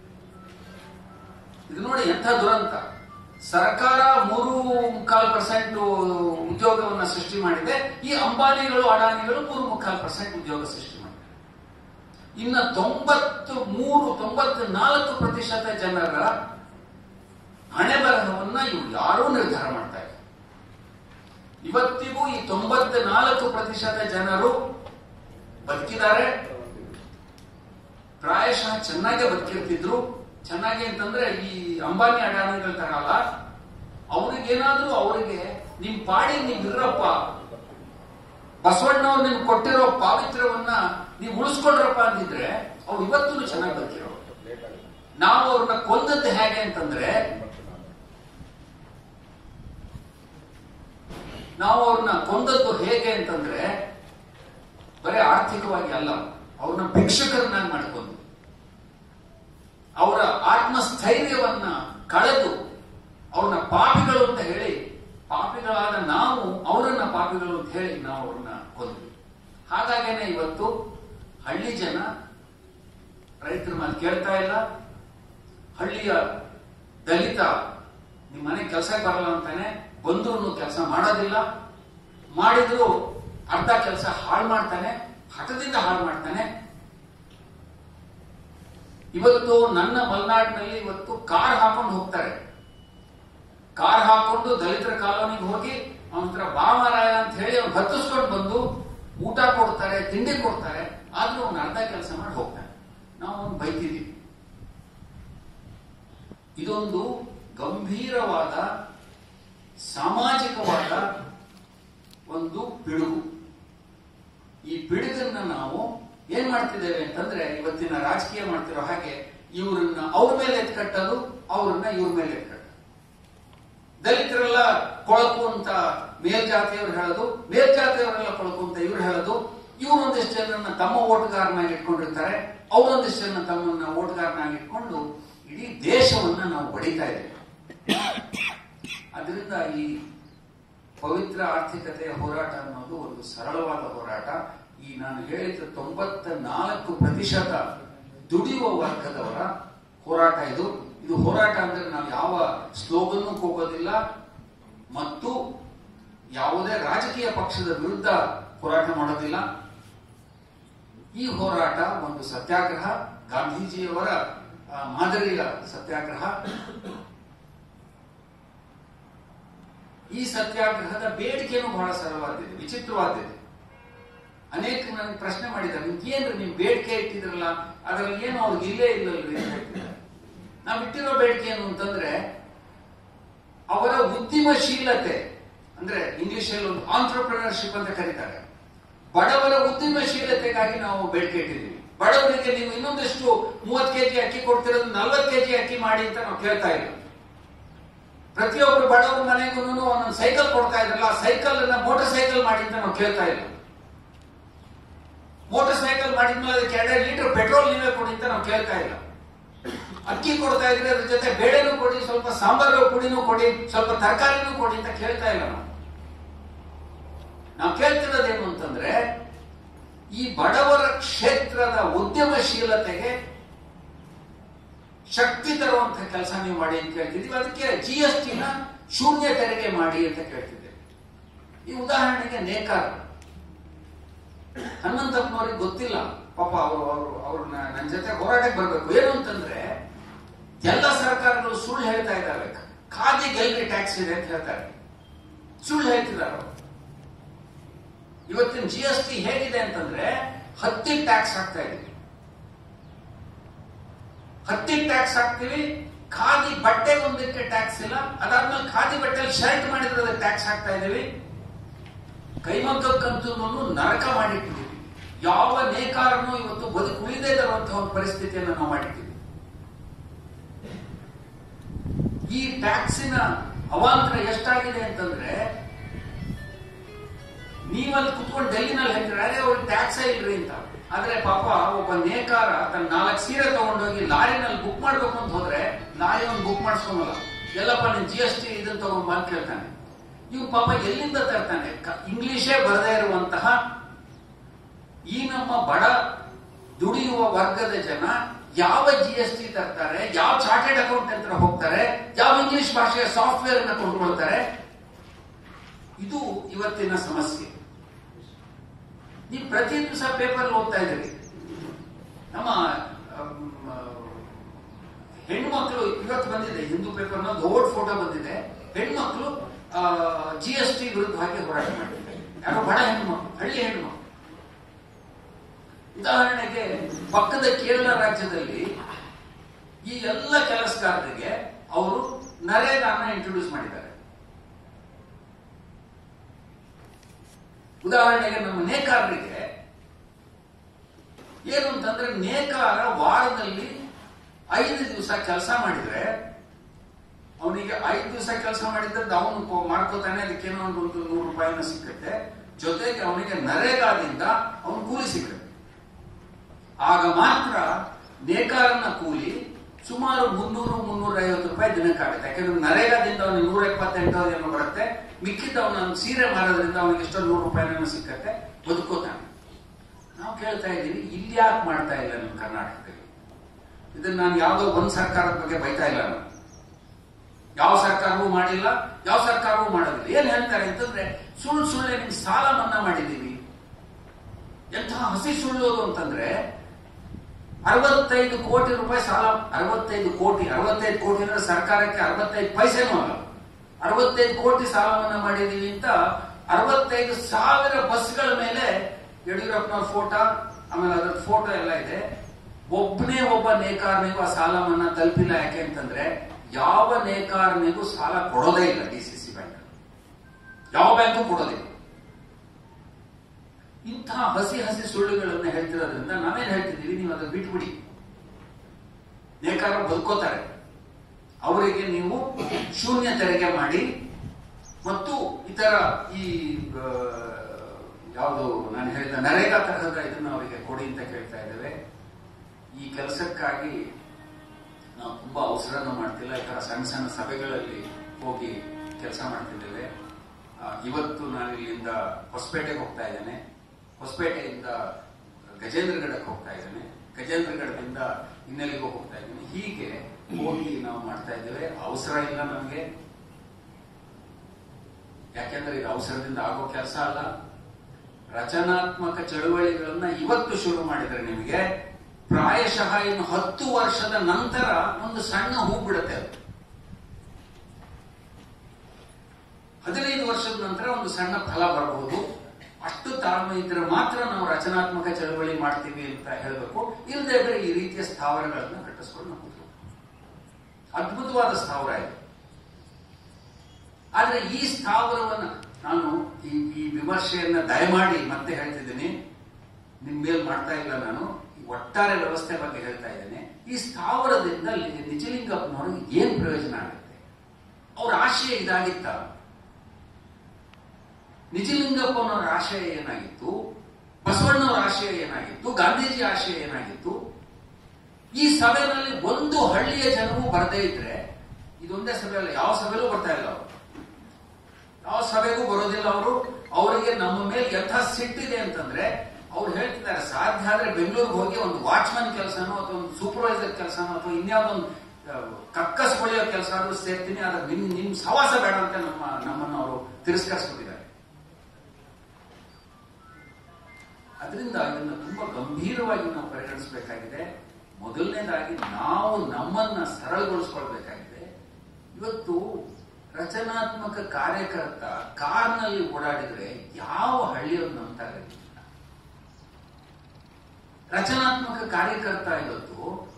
ಇದು ನೋಡಿ ಎಂಥ ದುರಂತ ಸರ್ಕಾರ ಮೂರು ಮುಕ್ಕಾಲು ಪರ್ಸೆಂಟ್ ಉದ್ಯೋಗವನ್ನು ಸೃಷ್ಟಿ ಮಾಡಿದೆ ಈ ಅಂಬಾನಿಗಳು ಅಡಾನಿಗಳು ಮೂರು ಮುಕ್ಕಾಲು ಪರ್ಸೆಂಟ್ ಉದ್ಯೋಗ ಸೃಷ್ಟಿ ಮಾಡಿದೆ ಇನ್ನ ತೊಂಬತ್ತು ಮೂರು ತೊಂಬತ್ತು ನಾಲ್ಕು ಪ್ರತಿಶತ ಜನರ ಹಣೆ ಬರಹವನ್ನ ಇವು ಯಾರೂ ನಿರ್ಧಾರ ಮಾಡ್ತಾ ಇಲ್ಲ ಇವತ್ತಿಗೂ ಈ ತೊಂಬತ್ತ ನಾಲ್ಕು ಪ್ರತಿಶತ ಜನರು ಬದುಕಿದ್ದಾರೆ ಪ್ರಾಯಶಃ ಚೆನ್ನಾಗೇ ಬದುಕಿರ್ತಿದ್ರು ಚೆನ್ನಾಗಿ ಅಂತಂದ್ರೆ ಈ ಅಂಬಾನಿ ಅಡಾನಿಗಳ ತರ ಅಲ್ಲ ಅವ್ರಿಗೇನಾದ್ರೂ ಅವರಿಗೆ ನಿಮ್ ಪಾಡಿ ನೀವ್ ಇರ್ರಪ್ಪ ಬಸವಣ್ಣವ್ರು ನಿಮ್ಗೆ ಕೊಟ್ಟಿರೋ ಪಾವಿತ್ರ್ಯವನ್ನ ನೀವು ಉಳಿಸ್ಕೊಳ್ರಪ್ಪ ಅಂದಿದ್ರೆ ಅವ್ರು ಇವತ್ತೂ ಚೆನ್ನಾಗಿ ಬದುಕಿರೋ ನಾವು ಅವ್ರನ್ನ ಕೊಂದದ್ದು ಹೇಗೆ ಅಂತಂದ್ರೆ ನಾವು ಅವ್ರನ್ನ ಕೊಂದದ್ದು ಹೇಗೆ ಅಂತಂದ್ರೆ ಬರೀ ಆರ್ಥಿಕವಾಗಿ ಅಲ್ಲ ಅವ್ರನ್ನ ಭಿಕ್ಷುಕರನ್ನಾಗಿ ಮಾಡ್ಕೊಂಡು ಅವರ ಆತ್ಮಸ್ಥೈರ್ಯವನ್ನ ಕಳೆದು ಅವ್ರನ್ನ ಪಾಪಿಗಳು ಅಂತ ಹೇಳಿ ಪಾಪಿಗಳಾದ ನಾವು ಅವರನ್ನ ಪಾಪಿಗಳು ಅಂತ ಹೇಳಿ ನಾವು ಅವ್ರನ್ನ ಕೊಂದ್ವಿ ಹಾಗಾಗೇನೆ ಇವತ್ತು ಹಳ್ಳಿ ಜನ ರೈತರ ಮಾತು ಕೇಳ್ತಾ ಇಲ್ಲ ಹಳ್ಳಿಯ ದಲಿತ ನಿಮ್ಮ ಮನೆ ಕೆಲಸಕ್ಕೆ ಬರಲ್ಲ ಅಂತಾನೆ ಬಂದ್ರು ಕೆಲಸ ಮಾಡೋದಿಲ್ಲ ಮಾಡಿದ್ರು ಅರ್ಧ ಕೆಲಸ ಹಾಳು ಮಾಡ್ತಾನೆ ಹಠದಿಂದ ಹಾಳು ಮಾಡ್ತಾನೆ ಇವತ್ತು ನನ್ನ ಮಲೆನಾಡಿನಲ್ಲಿ ಇವತ್ತು ಕಾರ್ ಹಾಕೊಂಡು ಹೋಗ್ತಾರೆ ಕಾರ್ ಹಾಕೊಂಡು ದಲಿತರ ಕಾಲೋನಿಗೆ ಹೋಗಿ ಅವನ ಹತ್ರ ಬಾಮರಾಯ ಅಂತ ಹೇಳಿ ಅವ್ನು ಹತ್ತಿಸ್ಕೊಂಡು ಬಂದು ಊಟ ಕೊಡ್ತಾರೆ ತಿಂಡಿ ಕೊಡ್ತಾರೆ ಆದ್ರೂ ಅವ್ನು ಅರ್ಧ ಕೆಲಸ ಮಾಡಿ ಹೋಗ್ತಾನೆ ನಾವು ಅವ್ನು ಬೈತಿದ್ದೀವಿ ಇದೊಂದು ಗಂಭೀರವಾದ ಸಾಮಾಜಿಕವಾದ ಒಂದು ಪಿಡುಗು ಈ ಪಿಡುಗನ್ನ ನಾವು ಏನ್ ಮಾಡ್ತಿದ್ದೇವೆ ಅಂತಂದ್ರೆ ಇವತ್ತಿನ ರಾಜಕೀಯ ಮಾಡ್ತಿರೋ ಹಾಗೆ ಇವ್ರನ್ನ ಅವ್ರ ಮೇಲೆ ಎತ್ಕಟ್ಟೋದು ಅವ್ರನ್ನ ಇವ್ರ ಮೇಲೆ ಎತ್ಕಟ್ಟೋದು ದಲಿತರೆಲ್ಲ ಕೊಳಕು ಅಂತ ಮೇಲ್ಜಾತಿಯವ್ರು ಹೇಳೋದು ಮೇಲ್ಜಾತಿಯವರೆಲ್ಲ ಕೊಳಕು ಅಂತ ಇವ್ರು ಹೇಳೋದು ಇವ್ರು ಒಂದಿಷ್ಟು ಜನರನ್ನ ತಮ್ಮ ಓಟುಗಾರನಾಗಿ ಇಟ್ಕೊಂಡಿರ್ತಾರೆ ಅವರೊಂದಿಷ್ಟು ಜನ ತಮ್ಮನ್ನ ಓಟ್ಗಾರನಾಗಿಟ್ಕೊಂಡು ಇಡೀ ದೇಶವನ್ನ ನಾವು ಬಡಿತಾ ಇದ್ದೇವೆ ಅದರಿಂದ ಈ ಪವಿತ್ರ ಆರ್ಥಿಕತೆಯ ಹೋರಾಟ ಅನ್ನೋದು ಒಂದು ಸರಳವಾದ ಹೋರಾಟ ಈ ನಾನು ಹೇಳಿದ ತೊಂಬತ್ತ ನಾಲ್ಕು ಪ್ರತಿಶತ ದುಡಿಯುವ ವರ್ಗದವರ ಹೋರಾಟ ಇದು ಇದು ಹೋರಾಟ ಅಂದ್ರೆ ನಾವು ಯಾವ ಸ್ಲೋಗನ್ನು ಹೋಗೋದಿಲ್ಲ ಮತ್ತು ಯಾವುದೇ ರಾಜಕೀಯ ಪಕ್ಷದ ವಿರುದ್ಧ ಹೋರಾಟ ಮಾಡೋದಿಲ್ಲ ಈ ಹೋರಾಟ ಒಂದು ಸತ್ಯಾಗ್ರಹ ಗಾಂಧೀಜಿಯವರ ಆ, ಮಾದರಿಯ ಸತ್ಯಾಗ್ರಹ ಈ ಸತ್ಯಾಗ್ರಹದ ಬೇಡಿಕೆನೂ ಬಹಳ ಸರಳವಾದಿದೆ ವಿಚಿತ್ರವಾದಿದೆ ಅನೇಕ ನನಗೆ ಪ್ರಶ್ನೆ ಮಾಡಿದ್ದಾರೆ ನಿಮ್ಗೆ ಏನ್ರಿ ನೀವು ಬೇಡಿಕೆ ಇಟ್ಟಿದ್ರಲ್ಲ ಅದರಲ್ಲಿ ಏನು ಅವ್ರಿಗೆ ಇಲ್ಲೇ ಇಲ್ಲಲ್ರಿ ಅಂತ ಹೇಳ್ತಿದ್ದಾರೆ ನಾವು ಇಟ್ಟಿರೋ ಬೇಡಿಕೆ ಏನು ಅಂತಂದ್ರೆ ಅವರ ಉದ್ಯಮಶೀಲತೆ ಅಂದ್ರೆ ಇಂಗ್ಲಿಷ್ ಅಲ್ಲಿ ಒಂದು ಆಂಟ್ರಪ್ರಿನರ್ಶಿಪ್ ಅಂತ ಕರೀತಾರೆ ಬಡವರ ಉದ್ಯಮಶೀಲತೆಗಾಗಿ ನಾವು ಬೇಡಿಕೆ ಇಟ್ಟಿದ್ದೀವಿ ಬಡವರಿಗೆ ನೀವು ಇನ್ನೊಂದಷ್ಟು ಮೂವತ್ತು ಕೆಜಿ ಅಕ್ಕಿ ಕೊಡ್ತಿರೋದು ನಲ್ವತ್ತು ಕೆಜಿ ಅಕ್ಕಿ ಮಾಡಿ ಅಂತ ನಾವು ಕೇಳ್ತಾ ಇಲ್ಲ ಪ್ರತಿಯೊಬ್ಬರು ಬಡವರ ಮನೆಗೂ ಒಂದೊಂದು ಸೈಕಲ್ ಕೊಡ್ತಾ ಇದ್ರಲ್ಲ ಆ ಸೈಕಲ್ ಅನ್ನ ಮೋಟಾರ್ ಸೈಕಲ್ ಮಾಡಿ ಅಂತ ನಾವು ಕೇಳ್ತಾ ಇಲ್ಲ ಮೋಟಾರ್ ಸೈಕಲ್ ಮಾಡಿದ್ಮೇಲೆ ಅದಕ್ಕೆ ಎರಡೆರಡು ಲೀಟರ್ ಪೆಟ್ರೋಲ್ ನೀವೇ ಕೊಡಿ ಅಂತ ನಾವು ಕೇಳ್ತಾ ಇಲ್ಲ ಅಕ್ಕಿ ಕೊಡ್ತಾ ಇದ್ರೆ ಅದ್ರ ಜೊತೆ ಬೇಳೆನೂ ಕೊಡಿ ಸ್ವಲ್ಪ ಸಾಂಬಾರು ಪುಡಿನೂ ಕೊಡಿ ಸ್ವಲ್ಪ ತರಕಾರಿನೂ ಕೊಡಿ ಅಂತ ಕೇಳ್ತಾ ಇಲ್ಲ ನಾವು ನಾವು ಕೇಳ್ತಿರೋದೇನು ಅಂತಂದ್ರೆ ಈ ಬಡವರ ಕ್ಷೇತ್ರದ ಉದ್ಯಮಶೀಲತೆಗೆ ಶಕ್ತಿ ತರುವಂತ ಕೆಲಸ ನೀವು ಮಾಡಿ ಅಂತ ಕೇಳ್ತಿದ್ದೀವಿ ಅದಕ್ಕೆ ಜಿ ಎಸ್ ಟಿನ ಶೂನ್ಯ ತೆರಿಗೆ ಮಾಡಿ ಅಂತ ಕೇಳ್ತಿದ್ದೇವೆ ಈ ಉದಾಹರಣೆಗೆ ನೇಕಾರ ಹನುಮಂತಪ್ಪನವ್ರಿಗೆ ಗೊತ್ತಿಲ್ಲ ಪಾಪ ಅವರು ಅವರು ಅವರು ನನ್ನ ಜೊತೆ ಹೋರಾಟಕ್ಕೆ ಬರ್ಬೇಕು ಏನು ಅಂತಂದ್ರೆ ಎಲ್ಲ ಸರ್ಕಾರಗಳು ಸುಳ್ಳು ಹೇಳ್ತಾ ಇದ್ದಾವೆ ಖಾದಿಗೆ ಎಲ್ರಿ ಟ್ಯಾಕ್ಸ್ ಇದೆ ಅಂತ ಹೇಳ್ತಾರೆ ಸುಳ್ಳು ಹೇಳ್ತಿದ್ದಾರೆ ಅವರು ಇವತ್ತಿನ ಜಿ ಎಸ್ ಟಿ ಹೇಗಿದೆ ಅಂತಂದ್ರೆ ಹತ್ತಿ ಟ್ಯಾಕ್ಸ್ ಹಾಕ್ತಾ ಇದೀವಿ ಹತ್ತಿ ಟ್ಯಾಕ್ಸ್ ಹಾಕ್ತಿವಿ ಖಾದಿ ಬಟ್ಟೆ ಒಂದಕ್ಕೆ ಟ್ಯಾಕ್ಸ್ ಇಲ್ಲ ಅದಾದ್ಮೇಲೆ ಖಾದಿ ಬಟ್ಟೆಯಲ್ಲಿ ಶರ್ಟ್ ಮಾಡಿದ್ರೆ ಅದಕ್ಕೆ ಟ್ಯಾಕ್ಸ್ ಹಾಕ್ತಾ ಇದೀವಿ ಕೈಮಗ್ಗಕ್ಕಂತೂ ನರಕ ಮಾಡಿಟ್ಟಿದ್ದೀವಿ ಯಾವ ನೇಕಾರನು ಇವತ್ತು ಬದುಕು ಉಳಿದೇ ಇರುವಂತಹ ಒಂದು ಪರಿಸ್ಥಿತಿಯನ್ನು ನಾವು ಮಾಡಿಟ್ಟಿದ್ದೀವಿ ಈ ಟ್ಯಾಕ್ಸಿನ ಅವಾಂತರ ಎಷ್ಟಾಗಿದೆ ಅಂತಂದ್ರೆ ನೀವಲ್ಲಿ ಕುತ್ಕೊಂಡು ಡೆಲ್ಲಿನಲ್ಲಿ ಹೇಳ್ತೀರಾ ಅದೇ ಅವ್ರಿಗೆ ಟ್ಯಾಕ್ಸ್ ಇಲ್ರಿ ಅಂತ ಆದ್ರೆ ಪಾಪ ಒಬ್ಬ ನೇಕಾರ ತನ್ನ ನಾಲ್ಕು ಸೀರೆ ತಗೊಂಡೋಗಿ ಲಾರಿನಲ್ಲಿ ಬುಕ್ ಮಾಡ್ಬೇಕು ಅಂತ ಹೋದ್ರೆ ಲಾರಿ ಒಂದು ಬುಕ್ ಮಾಡಿಸ್ಕೊಳಲ್ಲ ಎಲ್ಲಪ್ಪ ನೀನ್ ಜಿ ಎಸ್ ಟಿ ಇದನ್ನ ತಗೊಂಡ್ ಬಂದ್ ಕೇಳ್ತಾನೆ ಇವ್ ಪಾಪ ಎಲ್ಲಿಂದ ತರ್ತಾನೆ ಕ- ಇಂಗ್ಲಿಷೇ ಬರದೇ ಇರುವಂತಹ ಈ ನಮ್ಮ ಬಡ ದುಡಿಯುವ ವರ್ಗದ ಜನ ಯಾವ ಜಿ ಎಸ್ ಟಿ ತರ್ತಾರೆ ಯಾವ ಚಾರ್ಟೆಡ್ ಅಕೌಂಟ್ ಹತ್ರ ಹೋಗ್ತಾರೆ ಯಾವ ಇಂಗ್ಲಿಷ್ ಭಾಷೆಯ ಸಾಫ್ಟ್ವೇರ್ ಅನ್ನ ಕೊಂಡ್ಕೊಳ್ತಾರೆ ಇದು ಇವತ್ತಿನ ಸಮಸ್ಯೆ ನೀವು ಪ್ರತಿ ದಿವಸ ಪೇಪರ್ ಓದ್ತಾ ಇದ್ದೀರಿ ನಮ್ಮ ಅಮ್, ಹೆಣ್ಮಕ್ಳು ಇವತ್ತು ಬಂದಿದೆ ಹಿಂದೂ ಪೇಪರ್ನ ದೊಡ್ಡ ಫೋಟೋ ಬಂದಿದೆ ಹೆಣ್ಮಕ್ಳು ಜಿ ಎಸ್ ಟಿ ವಿರುದ್ಧವಾಗಿ ಹೋರಾಟ ಮಾಡ್ತಿದ್ದಾರೆ ಯಾರೋ ಬಡ ಹೆಣ್ಮಕ್ಳು ಹಳ್ಳಿ ಹೆಣ್ಮಕ್ಳು ಉದಾಹರಣೆಗೆ ಪಕ್ಕದ ಕೇರಳ ರಾಜ್ಯದಲ್ಲಿ ಈ ಎಲ್ಲ ಕೆಲಸಗಾರರಿಗೆ ಅವರು ನರೇಗಾನ ಇಂಟ್ರೊಡ್ಯೂಸ್ ಮಾಡಿದ್ದಾರೆ ಉದಾಹರಣೆಗೆ ನಮ್ಮ ನೇಕಾರರಿಗೆ ಏನು ಅಂತಂದ್ರೆ ನೇಕಾರ ವಾರದಲ್ಲಿ ಐದು ದಿವಸ ಕೆಲಸ ಮಾಡಿದ್ರೆ ಅವನಿಗೆ ಐದು ದಿವಸ ಕೆಲಸ ಮಾಡಿದ್ರೆ ಅವನು ಮಾಡ್ಕೋತಾನೆ ಅದಕ್ಕೇನೋ ಒಂದು ಒಂದು ನೂರು ರೂಪಾಯಿನ ಸಿಕ್ಕತ್ತೆ ಜೊತೆಗೆ ಅವನಿಗೆ ನರೇಗಾದಿಂದ ಅವನು ಕೂಲಿ ಸಿಕ್ಕತ್ತೆ ಆಗ ಮಾತ್ರ ನೇಕಾರನ ಕೂಲಿ ಸುಮಾರು ಮುನ್ನೂರು ಮುನ್ನೂರ ಐವತ್ತು ರೂಪಾಯಿ ದಿನಕ್ಕಾಗುತ್ತೆ ಯಾಕಂದ್ರೆ ನರೇಗಾದಿಂದ ಅವನಿಗೆ ನೂರ ಎಪ್ಪತ್ತೆಂಟು ಏನೋ ಬರುತ್ತೆ ಮಿಕ್ಕಿದ ಅವನ ಸೀರೆ ಮಾರೋದ್ರಿಂದ ಅವನಿಗೆ ಎಷ್ಟೋ ನೂರು ರೂಪಾಯಿನ ಸಿಕ್ಕತ್ತೆ ಬದುಕೋತಾನೆ ನಾವು ಕೇಳ್ತಾ ಇದ್ದೀವಿ ಇಲ್ಲಿ ಯಾಕೆ ಮಾಡ್ತಾ ಇಲ್ಲ ನಿಮ್ಮ ಕರ್ನಾಟಕದಲ್ಲಿ ಇದನ್ನ ನಾನು ಯಾವುದೋ ಒಂದ್ ಸರ್ಕಾರದ ಬಗ್ಗೆ ಬೈತಾ ಇಲ್ಲ ನಾನು ಯಾವ ಸರ್ಕಾರವೂ ಮಾಡಿಲ್ಲ ಯಾವ ಸರ್ಕಾರವೂ ಮಾಡೋದಿಲ್ಲ ಏನ್ ಹೇಳ್ತಾರೆ ಅಂತಂದ್ರೆ ಸುಳ್ಳು ಸುಳ್ಳೆ ನಿಮ್ಗೆ ಸಾಲ ಮನ್ನಾ ಮಾಡಿದ್ದೀವಿ ಎಂತಹ ಹಸಿ ಸುಳ್ಳು ಅದು ಅಂತಂದ್ರೆ ಅರವತ್ತೈದು ಕೋಟಿ ರೂಪಾಯಿ ಸಾಲ ಅರವತ್ತೈದು ಕೋಟಿ ಅರವತ್ತೈದು ಕೋಟಿ ಅಂದ್ರೆ ಸರ್ಕಾರಕ್ಕೆ ಅರವತ್ತೈದು ಪೈಸೆನೂ ಅಲ್ಲ ಅರವತ್ತೈದು ಕೋಟಿ ಸಾಲ ಮನ್ನಾ ಮಾಡಿದೀವಿ ಅಂತ ಅರವತ್ತೈದು ಸಾವಿರ ಬಸ್ಗಳ ಮೇಲೆ ಯಡಿಯೂರಪ್ಪನವ್ರ ಫೋಟೋ ಆಮೇಲೆ ಅದ್ರ ಫೋಟೋ ಎಲ್ಲ ಇದೆ ಒಬ್ಬನೇ ಒಬ್ಬ ನೇಕಾರನಿಗೂ ಆ ಸಾಲ ಮನ್ನಾ ತಲುಪಿಲ್ಲ ಯಾಕೆ ಅಂತಂದ್ರೆ ಯಾವ ನೇಕಾರನಿಗೂ ಸಾಲ ಕೊಡೋದೇ ಇಲ್ಲ ಡಿ ಸಿ ಸಿ ಬ್ಯಾಂಕ್ ಯಾವ ಬ್ಯಾಂಕು ಕೊಡೋದಿಲ್ಲ ಇಂತಹ ಹಸಿ ಹಸಿ ಸುಳ್ಳುಗಳನ್ನು ಹೇಳ್ತಿರೋದ್ರಿಂದ ನಾವೇನ್ ಹೇಳ್ತಿದ್ದೀವಿ ನೀವು ಅದನ್ನ ಬಿಟ್ಬಿಡಿ ನೇಕಾರ ಬದುಕೋತಾರೆ ಅವರಿಗೆ ನೀವು ಶೂನ್ಯ ತೆರಿಗೆ ಮಾಡಿ ಮತ್ತು ಇತರ ಈ ಯಾವುದು ನಾನು ಹೇಳಿದ ನರೇಗಾ ತರಹದ ಇದನ್ನು ಅವರಿಗೆ ಕೊಡಿ ಅಂತ ಕೇಳ್ತಾ ಇದ್ದೇವೆ ಈ ಕೆಲಸಕ್ಕಾಗಿ ನಾವು ತುಂಬಾ ಅವಸರನ ಮಾಡ್ತಿಲ್ಲ ಈ ತರ ಸಣ್ಣ ಸಣ್ಣ ಸಭೆಗಳಲ್ಲಿ ಹೋಗಿ ಕೆಲಸ ಮಾಡ್ತಿದ್ದೇವೆ ಆ, ಇವತ್ತು ನಾನು ಇಲ್ಲಿಂದ ಹೊಸಪೇಟೆಗೆ ಹೋಗ್ತಾ ಇದ್ದೇನೆ ಹೊಸಪೇಟೆಯಿಂದ ಗಜೇಂದ್ರಗಢಕ್ಕೆ ಹೋಗ್ತಾ ಇದ್ದೇನೆ ಗಜೇಂದ್ರಗಢದಿಂದ ಇನ್ನೆಲ್ಲಿಗೂ ಹೋಗ್ತಾ ಇದ್ದೇನೆ ಹೀಗೆ ಹೋಗಿ ನಾವು ಮಾಡ್ತಾ ಇದ್ದೇವೆ ಅವಸರ ಇಲ್ಲ ನಮಗೆ ಯಾಕೆಂದ್ರೆ ಇದು ಅವಸರದಿಂದ ಆಗೋ ಕೆಲಸ ಅಲ್ಲ ರಚನಾತ್ಮಕ ಚಳುವಳಿಗಳನ್ನ ಇವತ್ತು ಶುರು ಮಾಡಿದ್ರೆ ನಿಮಗೆ ಪ್ರಾಯಶಃ ಇನ್ನು ಹತ್ತು ವರ್ಷದ ನಂತರ ಒಂದು ಸಣ್ಣ ಹೂ ಬಿಡುತ್ತೆ ಅದು ಹದಿನೈದು ವರ್ಷದ ನಂತರ ಒಂದು ಸಣ್ಣ ಫಲ ಬರಬಹುದು ಅಷ್ಟು ತಾಳ್ಮೆ ಇದ್ರೆ ಮಾತ್ರ ನಾವು ರಚನಾತ್ಮಕ ಚಳವಳಿ ಮಾಡ್ತೀವಿ ಅಂತ ಹೇಳಬೇಕು ಇಲ್ಲದೆ ಇದ್ರೆ ಈ ರೀತಿಯ ಸ್ಥಾವರಗಳನ್ನ ಕಟ್ಟಿಸ್ಕೊಂಡು ನಾವು ಕೂತ್ಕೊಳ್ಳೋದು. ಅದ್ಭುತವಾದ ಸ್ಥಾವರ ಇದು ಆದ್ರೆ ಈ ಸ್ಥಾವರವನ್ನ ನಾನು ಈ ಈ ವಿಮರ್ಶೆಯನ್ನ ದಯಮಾಡಿ ಮತ್ತೆ ಹೇಳ್ತಿದ್ದೀನಿ ನಿಮ್ ಮೇಲ್ ಮಾಡ್ತಾ ಇಲ್ಲ ನಾನು ಈ ಒಟ್ಟಾರೆ ವ್ಯವಸ್ಥೆ ಬಗ್ಗೆ ಹೇಳ್ತಾ ಇದ್ದೇನೆ ಈ ಸ್ಥಾವರದಿಂದ ಲಿ- ನಿಜಲಿಂಗಪ್ಪನವ್ರಿಗೆ ಏನ್ ಪ್ರಯೋಜನ ಆಗುತ್ತೆ ಅವ್ರ ಆಶಯ ಇದಾಗಿತ್ತ ನಿಜಲಿಂಗಪ್ಪನವರ ಆಶಯ ಏನಾಗಿತ್ತು ಬಸವಣ್ಣವರ ಆಶಯ ಏನಾಗಿತ್ತು ಗಾಂಧೀಜಿ ಆಶಯ ಏನಾಗಿತ್ತು ಈ ಸಭೆಯಲ್ಲಿ ಒಂದು ಹಳ್ಳಿಯ ಜನವು ಬರದೇ ಇದ್ರೆ ಇದೊಂದೇ ಸಭೆ ಅಲ್ಲ ಯಾವ ಸಭೆಲೂ ಬರ್ತಾ ಇಲ್ಲ ಅವರು ಯಾವ ಸಭೆಗೂ ಬರೋದಿಲ್ಲ ಅವರು ಅವರಿಗೆ ನಮ್ಮ ಮೇಲೆ ಎಂಥ ಸಿಟ್ಟಿದೆ ಅಂತಂದ್ರೆ ಅವ್ರು ಹೇಳ್ತಿದ್ದಾರೆ ಸಾಧ್ಯ ಆದ್ರೆ ಬೆಂಗಳೂರಿಗೆ ಹೋಗಿ ಒಂದು ವಾಚ್ಮನ್ ಕೆಲಸನೋ ಅಥವಾ ಒಂದು ಸೂಪರ್ವೈಸರ್ ಕೆಲಸನೋ ಅಥವಾ ಇನ್ಯಾವುದೊಂದು ಆ, ಕಕ್ಕಸ್ ಹೊಳೆಯೋ ಕೆಲಸ ಆದ್ರೂ ಸೇರ್ತೀನಿ ಆದ್ರೆ ನಿಮ್ ನಿಮ್ ಸವಾಸ ಬೇಡ ಅಂತ ನಮ್ಮ ನಮ್ಮನ್ನು ಅವರು ತಿರಸ್ಕರಿಸ್ಬಿಟ್ಟಿದ್ದಾರೆ ಅದರಿಂದ ಇದನ್ನ ತುಂಬಾ ಗಂಭೀರವಾಗಿ ನಾವು ಪರಿಗಣಿಸಬೇಕಾಗಿದೆ ಮೊದಲನೇದಾಗಿ ನಾವು ನಮ್ಮನ್ನ ಸರಳಗೊಳಿಸ್ಕೊಳ್ಬೇಕಾಗಿದೆ ಇವತ್ತು ರಚನಾತ್ಮಕ ಕಾರ್ಯಕರ್ತ ಕಾರ್ನಲ್ಲಿ ಓಡಾಡಿದ್ರೆ ಯಾವ ಹಳ್ಳಿಯನ್ನು ನಂಬ್ತಾರೆ ರಚನಾತ್ಮಕ ಕಾರ್ಯಕರ್ತ ಇವತ್ತು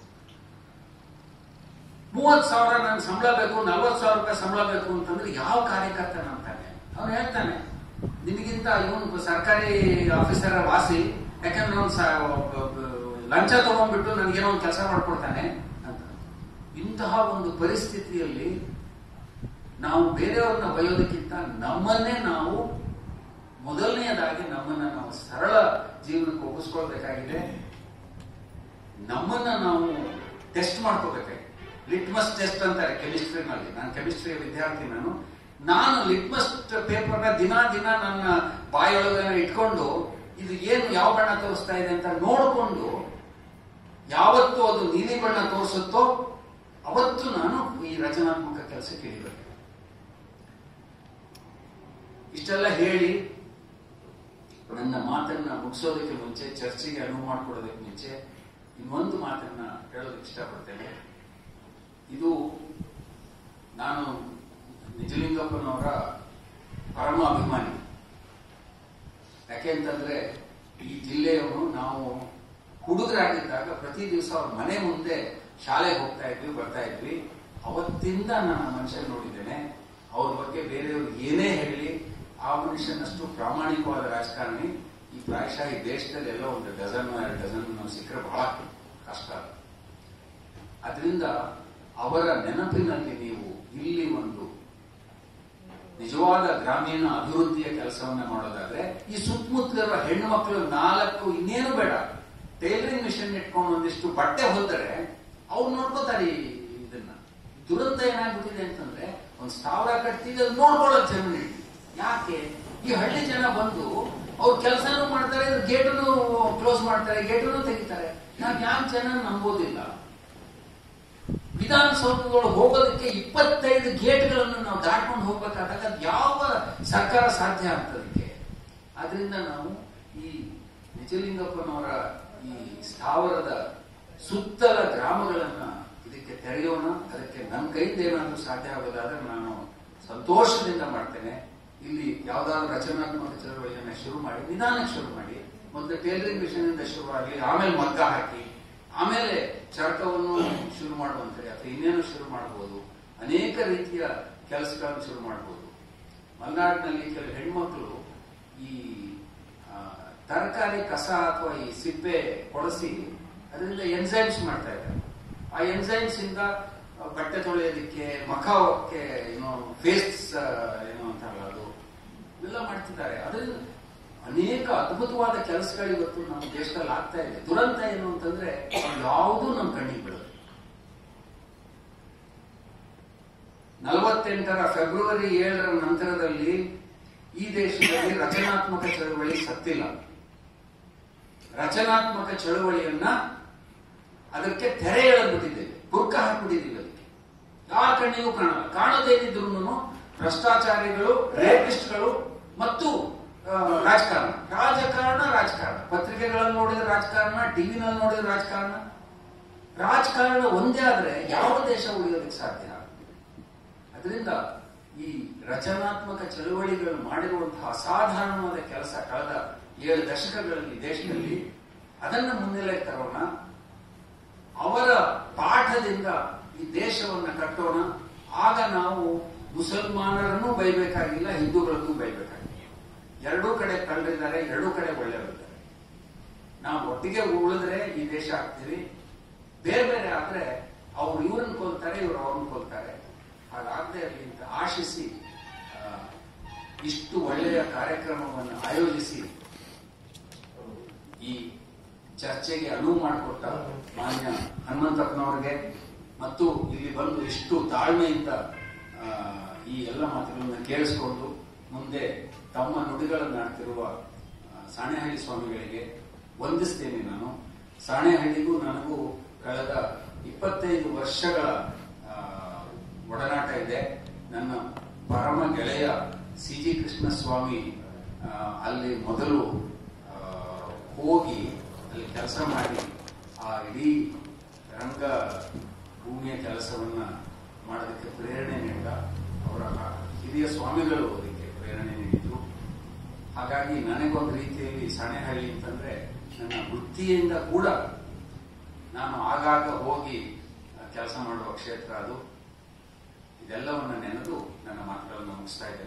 ಮೂವತ್ ಸಾವಿರ ನನ್ ಸಂಬಳ ಬೇಕು ನಲ್ವತ್ ಸಾವಿರ ರೂಪಾಯಿ ಸಂಬಳ ಬೇಕು ಅಂತಂದ್ರೆ ಯಾವ ಕಾರ್ಯಕರ್ತ ನಂಬ್ತಾನೆ ಅವನು ಹೇಳ್ತಾನೆ ನಿನಗಿಂತ ಇವನು ಸರ್ಕಾರಿ ಆಫೀಸರ್ ವಾಸಿ ಯಾಕಂದ್ರೆ ಅವ್ನು ಲಂಚ ತಗೊಂಡ್ಬಿಟ್ಟು ನನಗೇನೋ ಒಂದು ಕೆಲಸ ಮಾಡ್ಕೊಡ್ತಾನೆ ಅಂತ ಇಂತಹ ಒಂದು ಪರಿಸ್ಥಿತಿಯಲ್ಲಿ ನಾವು ಬೇರೆಯವ್ರನ್ನ ಬಯೋದಕ್ಕಿಂತ ನಮ್ಮನ್ನೇ ನಾವು ಮೊದಲನೆಯದಾಗಿ ನಮ್ಮನ್ನ ನಾವು ಸರಳ ಜೀವನಕ್ಕೆ ಒಪ್ಪಿಸ್ಕೊಳ್ಬೇಕಾಗಿದೆ ನಮ್ಮನ್ನ ನಾವು ಟೆಸ್ಟ್ ಮಾಡ್ಕೋಬೇಕಾಗಿದೆ ಲಿಟ್ಮಸ್ ಟೆಸ್ಟ್ ಅಂತಾರೆ ಕೆಮಿಸ್ಟ್ರಿನಲ್ಲಿ ನಾನು ಕೆಮಿಸ್ಟ್ರಿ ವಿದ್ಯಾರ್ಥಿ ನಾನು ನಾನು ಲಿಟ್ಮಸ್ ಪೇಪರ್ನ ದಿನ ದಿನ ನನ್ನ ಬಾಯೊಳಗೆ ಇಟ್ಕೊಂಡು ಇದು ಏನು ಯಾವ ಬಣ್ಣ ತೋರಿಸ್ತಾ ಇದೆ ಅಂತ ನೋಡಿಕೊಂಡು ಯಾವತ್ತು ಅದು ನೀಲಿ ಬಣ್ಣ ತೋರಿಸುತ್ತೋ ಅವತ್ತು ನಾನು ಈ ರಚನಾತ್ಮಕ ಕೆಲಸಕ್ಕೆ ಇಳಿಬೇಕು ಇಷ್ಟೆಲ್ಲ ಹೇಳಿ ನನ್ನ ಮಾತನ್ನ ಮುಗಿಸೋದಕ್ಕೆ ಮುಂಚೆ ಚರ್ಚೆಗೆ ಅನುವು ಮಾಡಿಕೊಡೋದಕ್ಕೆ ಮುಂಚೆ ಇನ್ನೊಂದು ಮಾತನ್ನ ಹೇಳೋದಕ್ಕೆ ಇಷ್ಟಪಡ್ತೇನೆ ಇದು ನಾನು ನಿಜಲಿಂಗಪ್ಪನವರ ಪರಮ ಅಭಿಮಾನಿ ಯಾಕೆ ಅಂತಂದ್ರೆ ಈ ಜಿಲ್ಲೆಯವನು ನಾವು ಹುಡುಗರಾಗಿದ್ದಾಗ ಪ್ರತಿ ದಿವಸ ಅವ್ರ ಮನೆ ಮುಂದೆ ಶಾಲೆಗೆ ಹೋಗ್ತಾ ಇದ್ವಿ ಬರ್ತಾ ಇದ್ವಿ ಅವತ್ತಿಂದ ನಾನು ಮನುಷ್ಯ ನೋಡಿದ್ದೇನೆ ಅವ್ರ ಬಗ್ಗೆ ಬೇರೆಯವ್ರು ಏನೇ ಹೇಳಿ ಆ ಮನುಷ್ಯನಷ್ಟು ಪ್ರಾಮಾಣಿಕವಾದ ರಾಜಕಾರಣಿ ಈ ಪ್ರಾಯಶಃ ಈ ದೇಶದಲ್ಲಿ ಎಲ್ಲ ಒಂದು ಡಜನ್ ಎರಡು ಡಜನ್ ಸಿಕ್ಕರೆ ಬಹಳ ಕಷ್ಟ ಅದರಿಂದ ಅವರ ನೆನಪಿನಲ್ಲಿ ನೀವು ಇಲ್ಲಿ ಒಂದು ನಿಜವಾದ ಗ್ರಾಮೀಣ ಅಭಿವೃದ್ಧಿಯ ಕೆಲಸವನ್ನ ಮಾಡೋದಾದ್ರೆ ಈ ಸುತ್ತಮುತ್ತಲಿರುವ ಹೆಣ್ಣು ಮಕ್ಕಳು ನಾಲ್ಕು ಇನ್ನೇನು ಬೇಡ ಟೈಲರಿಂಗ್ ಮಿಷನ್ ಇಟ್ಕೊಂಡು ಒಂದಿಷ್ಟು ಬಟ್ಟೆ ಹೊಲ್ದರೆ ಅವ್ರು ನೋಡ್ಕೋತಾರೆ ಈ ಇದನ್ನ ದುರಂತ ಏನಾಗ್ಬಿಟ್ಟಿದೆ ಅಂತಂದ್ರೆ ಒಂದ್ ಸ್ಥಾವರ ಕಟ್ತೀವಿ ಅದು ನೋಡ್ಕೊಳ್ಳೋದು ಜನ ಯಾಕೆ ಈ ಹಳ್ಳಿ ಜನ ಬಂದು ಅವ್ರು ಕೆಲಸನೂ ಮಾಡ್ತಾರೆ ಗೇಟನ್ನು ಕ್ಲೋಸ್ ಮಾಡ್ತಾರೆ ಗೇಟನ್ನು ತೆಗಿತಾರೆ ನಾವ್ ಯಾಕೆ ಜನ ನಂಬೋದಿಲ್ಲ ವಿಧಾನಸೌಧಗಳು ಹೋಗೋದಕ್ಕೆ ಇಪ್ಪತ್ತೈದು ಗೇಟ್ಗಳನ್ನು ನಾವು ದಾಟ್ಕೊಂಡು ಹೋಗ್ಬೇಕಾದಾಗ ಅದ್ ಯಾವ ಸರ್ಕಾರ ಸಾಧ್ಯ ಆಗ್ತದಕ್ಕೆ ಆದ್ರಿಂದ ನಾವು ಈ ನಿಜಲಿಂಗಪ್ಪನವರ ಈ ಸ್ಥಾವರದ ಸುತ್ತಲ ಗ್ರಾಮಗಳನ್ನ ಇದಕ್ಕೆ ತೆರೆಯೋಣ ಅದಕ್ಕೆ ನನ್ನ ಕೈಯಿಂದ ಏನಾದ್ರೂ ಸಾಧ್ಯ ಆಗೋದಾದ್ರೆ ನಾನು ಸಂತೋಷದಿಂದ ಮಾಡ್ತೇನೆ ಇಲ್ಲಿ ಯಾವ್ದಾದ್ರು ರಚನಾತ್ಮಕ ಚಳವಳಿಯನ್ನ ಶುರು ಮಾಡಿ ನಿಧಾನಕ್ಕೆ ಶುರು ಮಾಡಿ ಮೊದಲು ಟೇಲರಿಂಗ್ ಮಿಷನ್ ಇಂದ ಶುರುವಾಗಿ ಆಮೇಲೆ ಮಗ್ಗ ಹಾಕಿ ಆಮೇಲೆ ಚರಕವನ್ನು ಶುರು ಮಾಡುವಂತೆ ಅಥವಾ ಇನ್ನೇನು ಶುರು ಮಾಡಬಹುದು ಅನೇಕ ರೀತಿಯ ಕೆಲಸಗಳನ್ನು ಶುರು ಮಾಡಬಹುದು ಮಲೆನಾಡಿನಲ್ಲಿ ಕೆಲವು ಹೆಣ್ಮಕ್ಳು ಈ ಆ, ತರಕಾರಿ ಕಸ ಅಥವಾ ಈ ಸಿಪ್ಪೆ ಕೊಳಸಿ ಅದರಿಂದ ಎನ್ಸೈಮ್ಸ್ ಮಾಡ್ತಾ ಇದ್ದಾರೆ ಆ ಎನ್ಸೈಮ್ಸ್ ಇಂದ ಆ, ಬಟ್ಟೆ ತೊಳೆಯೋದಕ್ಕೆ ಮಖಕ್ಕೆ ಏನೋ ಫೇಸ್ ಏನೋ ಅಂತಾರಲ್ಲ ಅದು ಎಲ್ಲ ಮಾಡ್ತಿದ್ದಾರೆ ಅದರಿಂದ ಅನೇಕ ಅದ್ಭುತವಾದ ಕೆಲಸಗಳು ಇವತ್ತು ನಮ್ಮ ದೇಶದಲ್ಲಿ ಆಗ್ತಾ ಇದೆ ದುರಂತ ಏನು ಅಂತಂದ್ರೆ ಯಾವುದೂ ನಮ್ಮ ಕಣ್ಣಿಗೆ ಬೀಳೋದು ನಲವತ್ತೆಂಟರ ಫೆಬ್ರವರಿ ಏಳರ ನಂತರದಲ್ಲಿ ಈ ದೇಶದಲ್ಲಿ ರಚನಾತ್ಮಕ ಚಳವಳಿ ಸತ್ತಿಲ್ಲ ರಚನಾತ್ಮಕ ಚಳವಳಿಯನ್ನ ಅದಕ್ಕೆ ತೆರೆ ಎಳೆದ್ಬಿಟ್ಟಿದ್ದೇವೆ ಬುರ್ಕ ಹಾಕ್ಬಿಟ್ಟಿದ್ದೀವಿ ಅದಕ್ಕೆ ಯಾರ ಕಣ್ಣಿಗೂ ಕಾಣಲ್ಲ ಕಾಣೋದೇನಿದ್ರು ಭ್ರಷ್ಟಾಚಾರಿಗಳು ರೇಪಿಸ್ಟ್ಗಳು ಮತ್ತು ಆ, ರಾಜಕಾರಣ ರಾಜಕಾರಣ ರಾಜಕಾರಣ ಪತ್ರಿಕೆಗಳಲ್ಲಿ ನೋಡಿದ್ರೆ ರಾಜಕಾರಣ ಟಿವಿನಲ್ಲಿ ನೋಡಿದ್ರೆ ರಾಜಕಾರಣ ರಾಜಕಾರಣ ಒಂದೇ ಆದ್ರೆ ಯಾವ ದೇಶ ಉಳಿಯೋದಕ್ಕೆ ಸಾಧ್ಯ ಅದರಿಂದ ಈ ರಚನಾತ್ಮಕ ಚಳುವಳಿಗಳು ಮಾಡಿರುವಂತಹ ಅಸಾಧಾರಣವಾದ ಕೆಲಸ ಕಳೆದ ಏಳು ದಶಕಗಳಲ್ಲಿ ದೇಶದಲ್ಲಿ ಅದನ್ನ ಮುನ್ನೆಲೆ ತರೋಣ ಅವರ ಪಾಠದಿಂದ ಈ ದೇಶವನ್ನ ಕಟ್ಟೋಣ ಆಗ ನಾವು ಮುಸಲ್ಮಾನರನ್ನು ಬೈಬೇಕಾಗಿಲ್ಲ ಹಿಂದೂಗಳನ್ನು ಬೈಬೇಕಾಗಿಲ್ಲ ಎರಡೂ ಕಡೆ ಕಳ್ಳರಿದ್ದಾರೆ ಎರಡೂ ಕಡೆ ಒಳ್ಳೆಯವರಿದ್ದಾರೆ ನಾವು ಒಟ್ಟಿಗೆ ಉಳಿದ್ರೆ ಈ ದೇಶ ಆಗ್ತೀವಿ ಬೇರೆ ಬೇರೆ ಆದ್ರೆ ಅವ್ರು ಇವ್ರನ್ನ ಕೊಲ್ತಾರೆ ಇವ್ರು ಅವ್ರನ್ನ ಕೊಲ್ತಾರೆ ಹಾಗಾಗದೆ ಇರಲಿ ಅಂತ ಆಶಿಸಿ ಆ, ಇಷ್ಟು ಒಳ್ಳೆಯ ಕಾರ್ಯಕ್ರಮವನ್ನು ಆಯೋಜಿಸಿ ಈ ಚರ್ಚೆಗೆ ಅನುವು ಮಾಡಿಕೊಟ್ಟ ಮಾನ್ಯ ಹನುಮಂತಪ್ಪನವರಿಗೆ ಮತ್ತು ಇಲ್ಲಿ ಬಂದು ಇಷ್ಟು ತಾಳ್ಮೆಯಿಂದ ಆ, ಈ ಎಲ್ಲ ಮಾತುಗಳನ್ನು ಕೇಳಿಸಿಕೊಂಡು ಮುಂದೆ ತಮ್ಮ ನುಡಿಗಳನ್ನು ಆಡ್ತಿರುವ ಆ, ಸಾಣೆಹಳ್ಳಿ ಸ್ವಾಮಿಗಳಿಗೆ ವಂದಿಸ್ತೇನೆ ನಾನು ಸಾಣೆಹಳ್ಳಿಗೂ ನನಗೂ ಕಳೆದ ಇಪ್ಪತ್ತೈದು ವರ್ಷಗಳ ಆ, ಒಡನಾಟ ಇದೆ ನನ್ನ ಪರಮ ಗೆಳೆಯ ಸಿ ಜಿ ಕೃಷ್ಣಸ್ವಾಮಿ ಆ, ಅಲ್ಲಿ ಮೊದಲು ಆ, ಹೋಗಿ ಅಲ್ಲಿ ಕೆಲಸ ಮಾಡಿ ಆ ಇಡೀ ರಂಗ ಭೂಮಿಯ ಕೆಲಸವನ್ನ ಮಾಡೋದಕ್ಕೆ ಪ್ರೇರಣೆ ನೀಡಿದ ಅವರ ಹಿರಿಯ ಸ್ವಾಮಿಗಳು ಅದಕ್ಕೆ ಪ್ರೇರಣೆ ನೀಡಿದ್ರು ಹಾಗಾಗಿ ನನಗೊಂದು ರೀತಿಯಲ್ಲಿ ಸಾಣೆಹಳ್ಳಿ ಅಂತಂದ್ರೆ ನನ್ನ ವೃತ್ತಿಯಿಂದ ಕೂಡ ನಾನು ಆಗಾಗ ಹೋಗಿ ಕೆಲಸ ಮಾಡುವ ಕ್ಷೇತ್ರ ಅದು ಇದೆಲ್ಲವನ್ನ ನೆನೆದು ನನ್ನ ಮಾತುಗಳನ್ನು ಮುಗಿಸ್ತಾ ಇದ್ದೇನೆ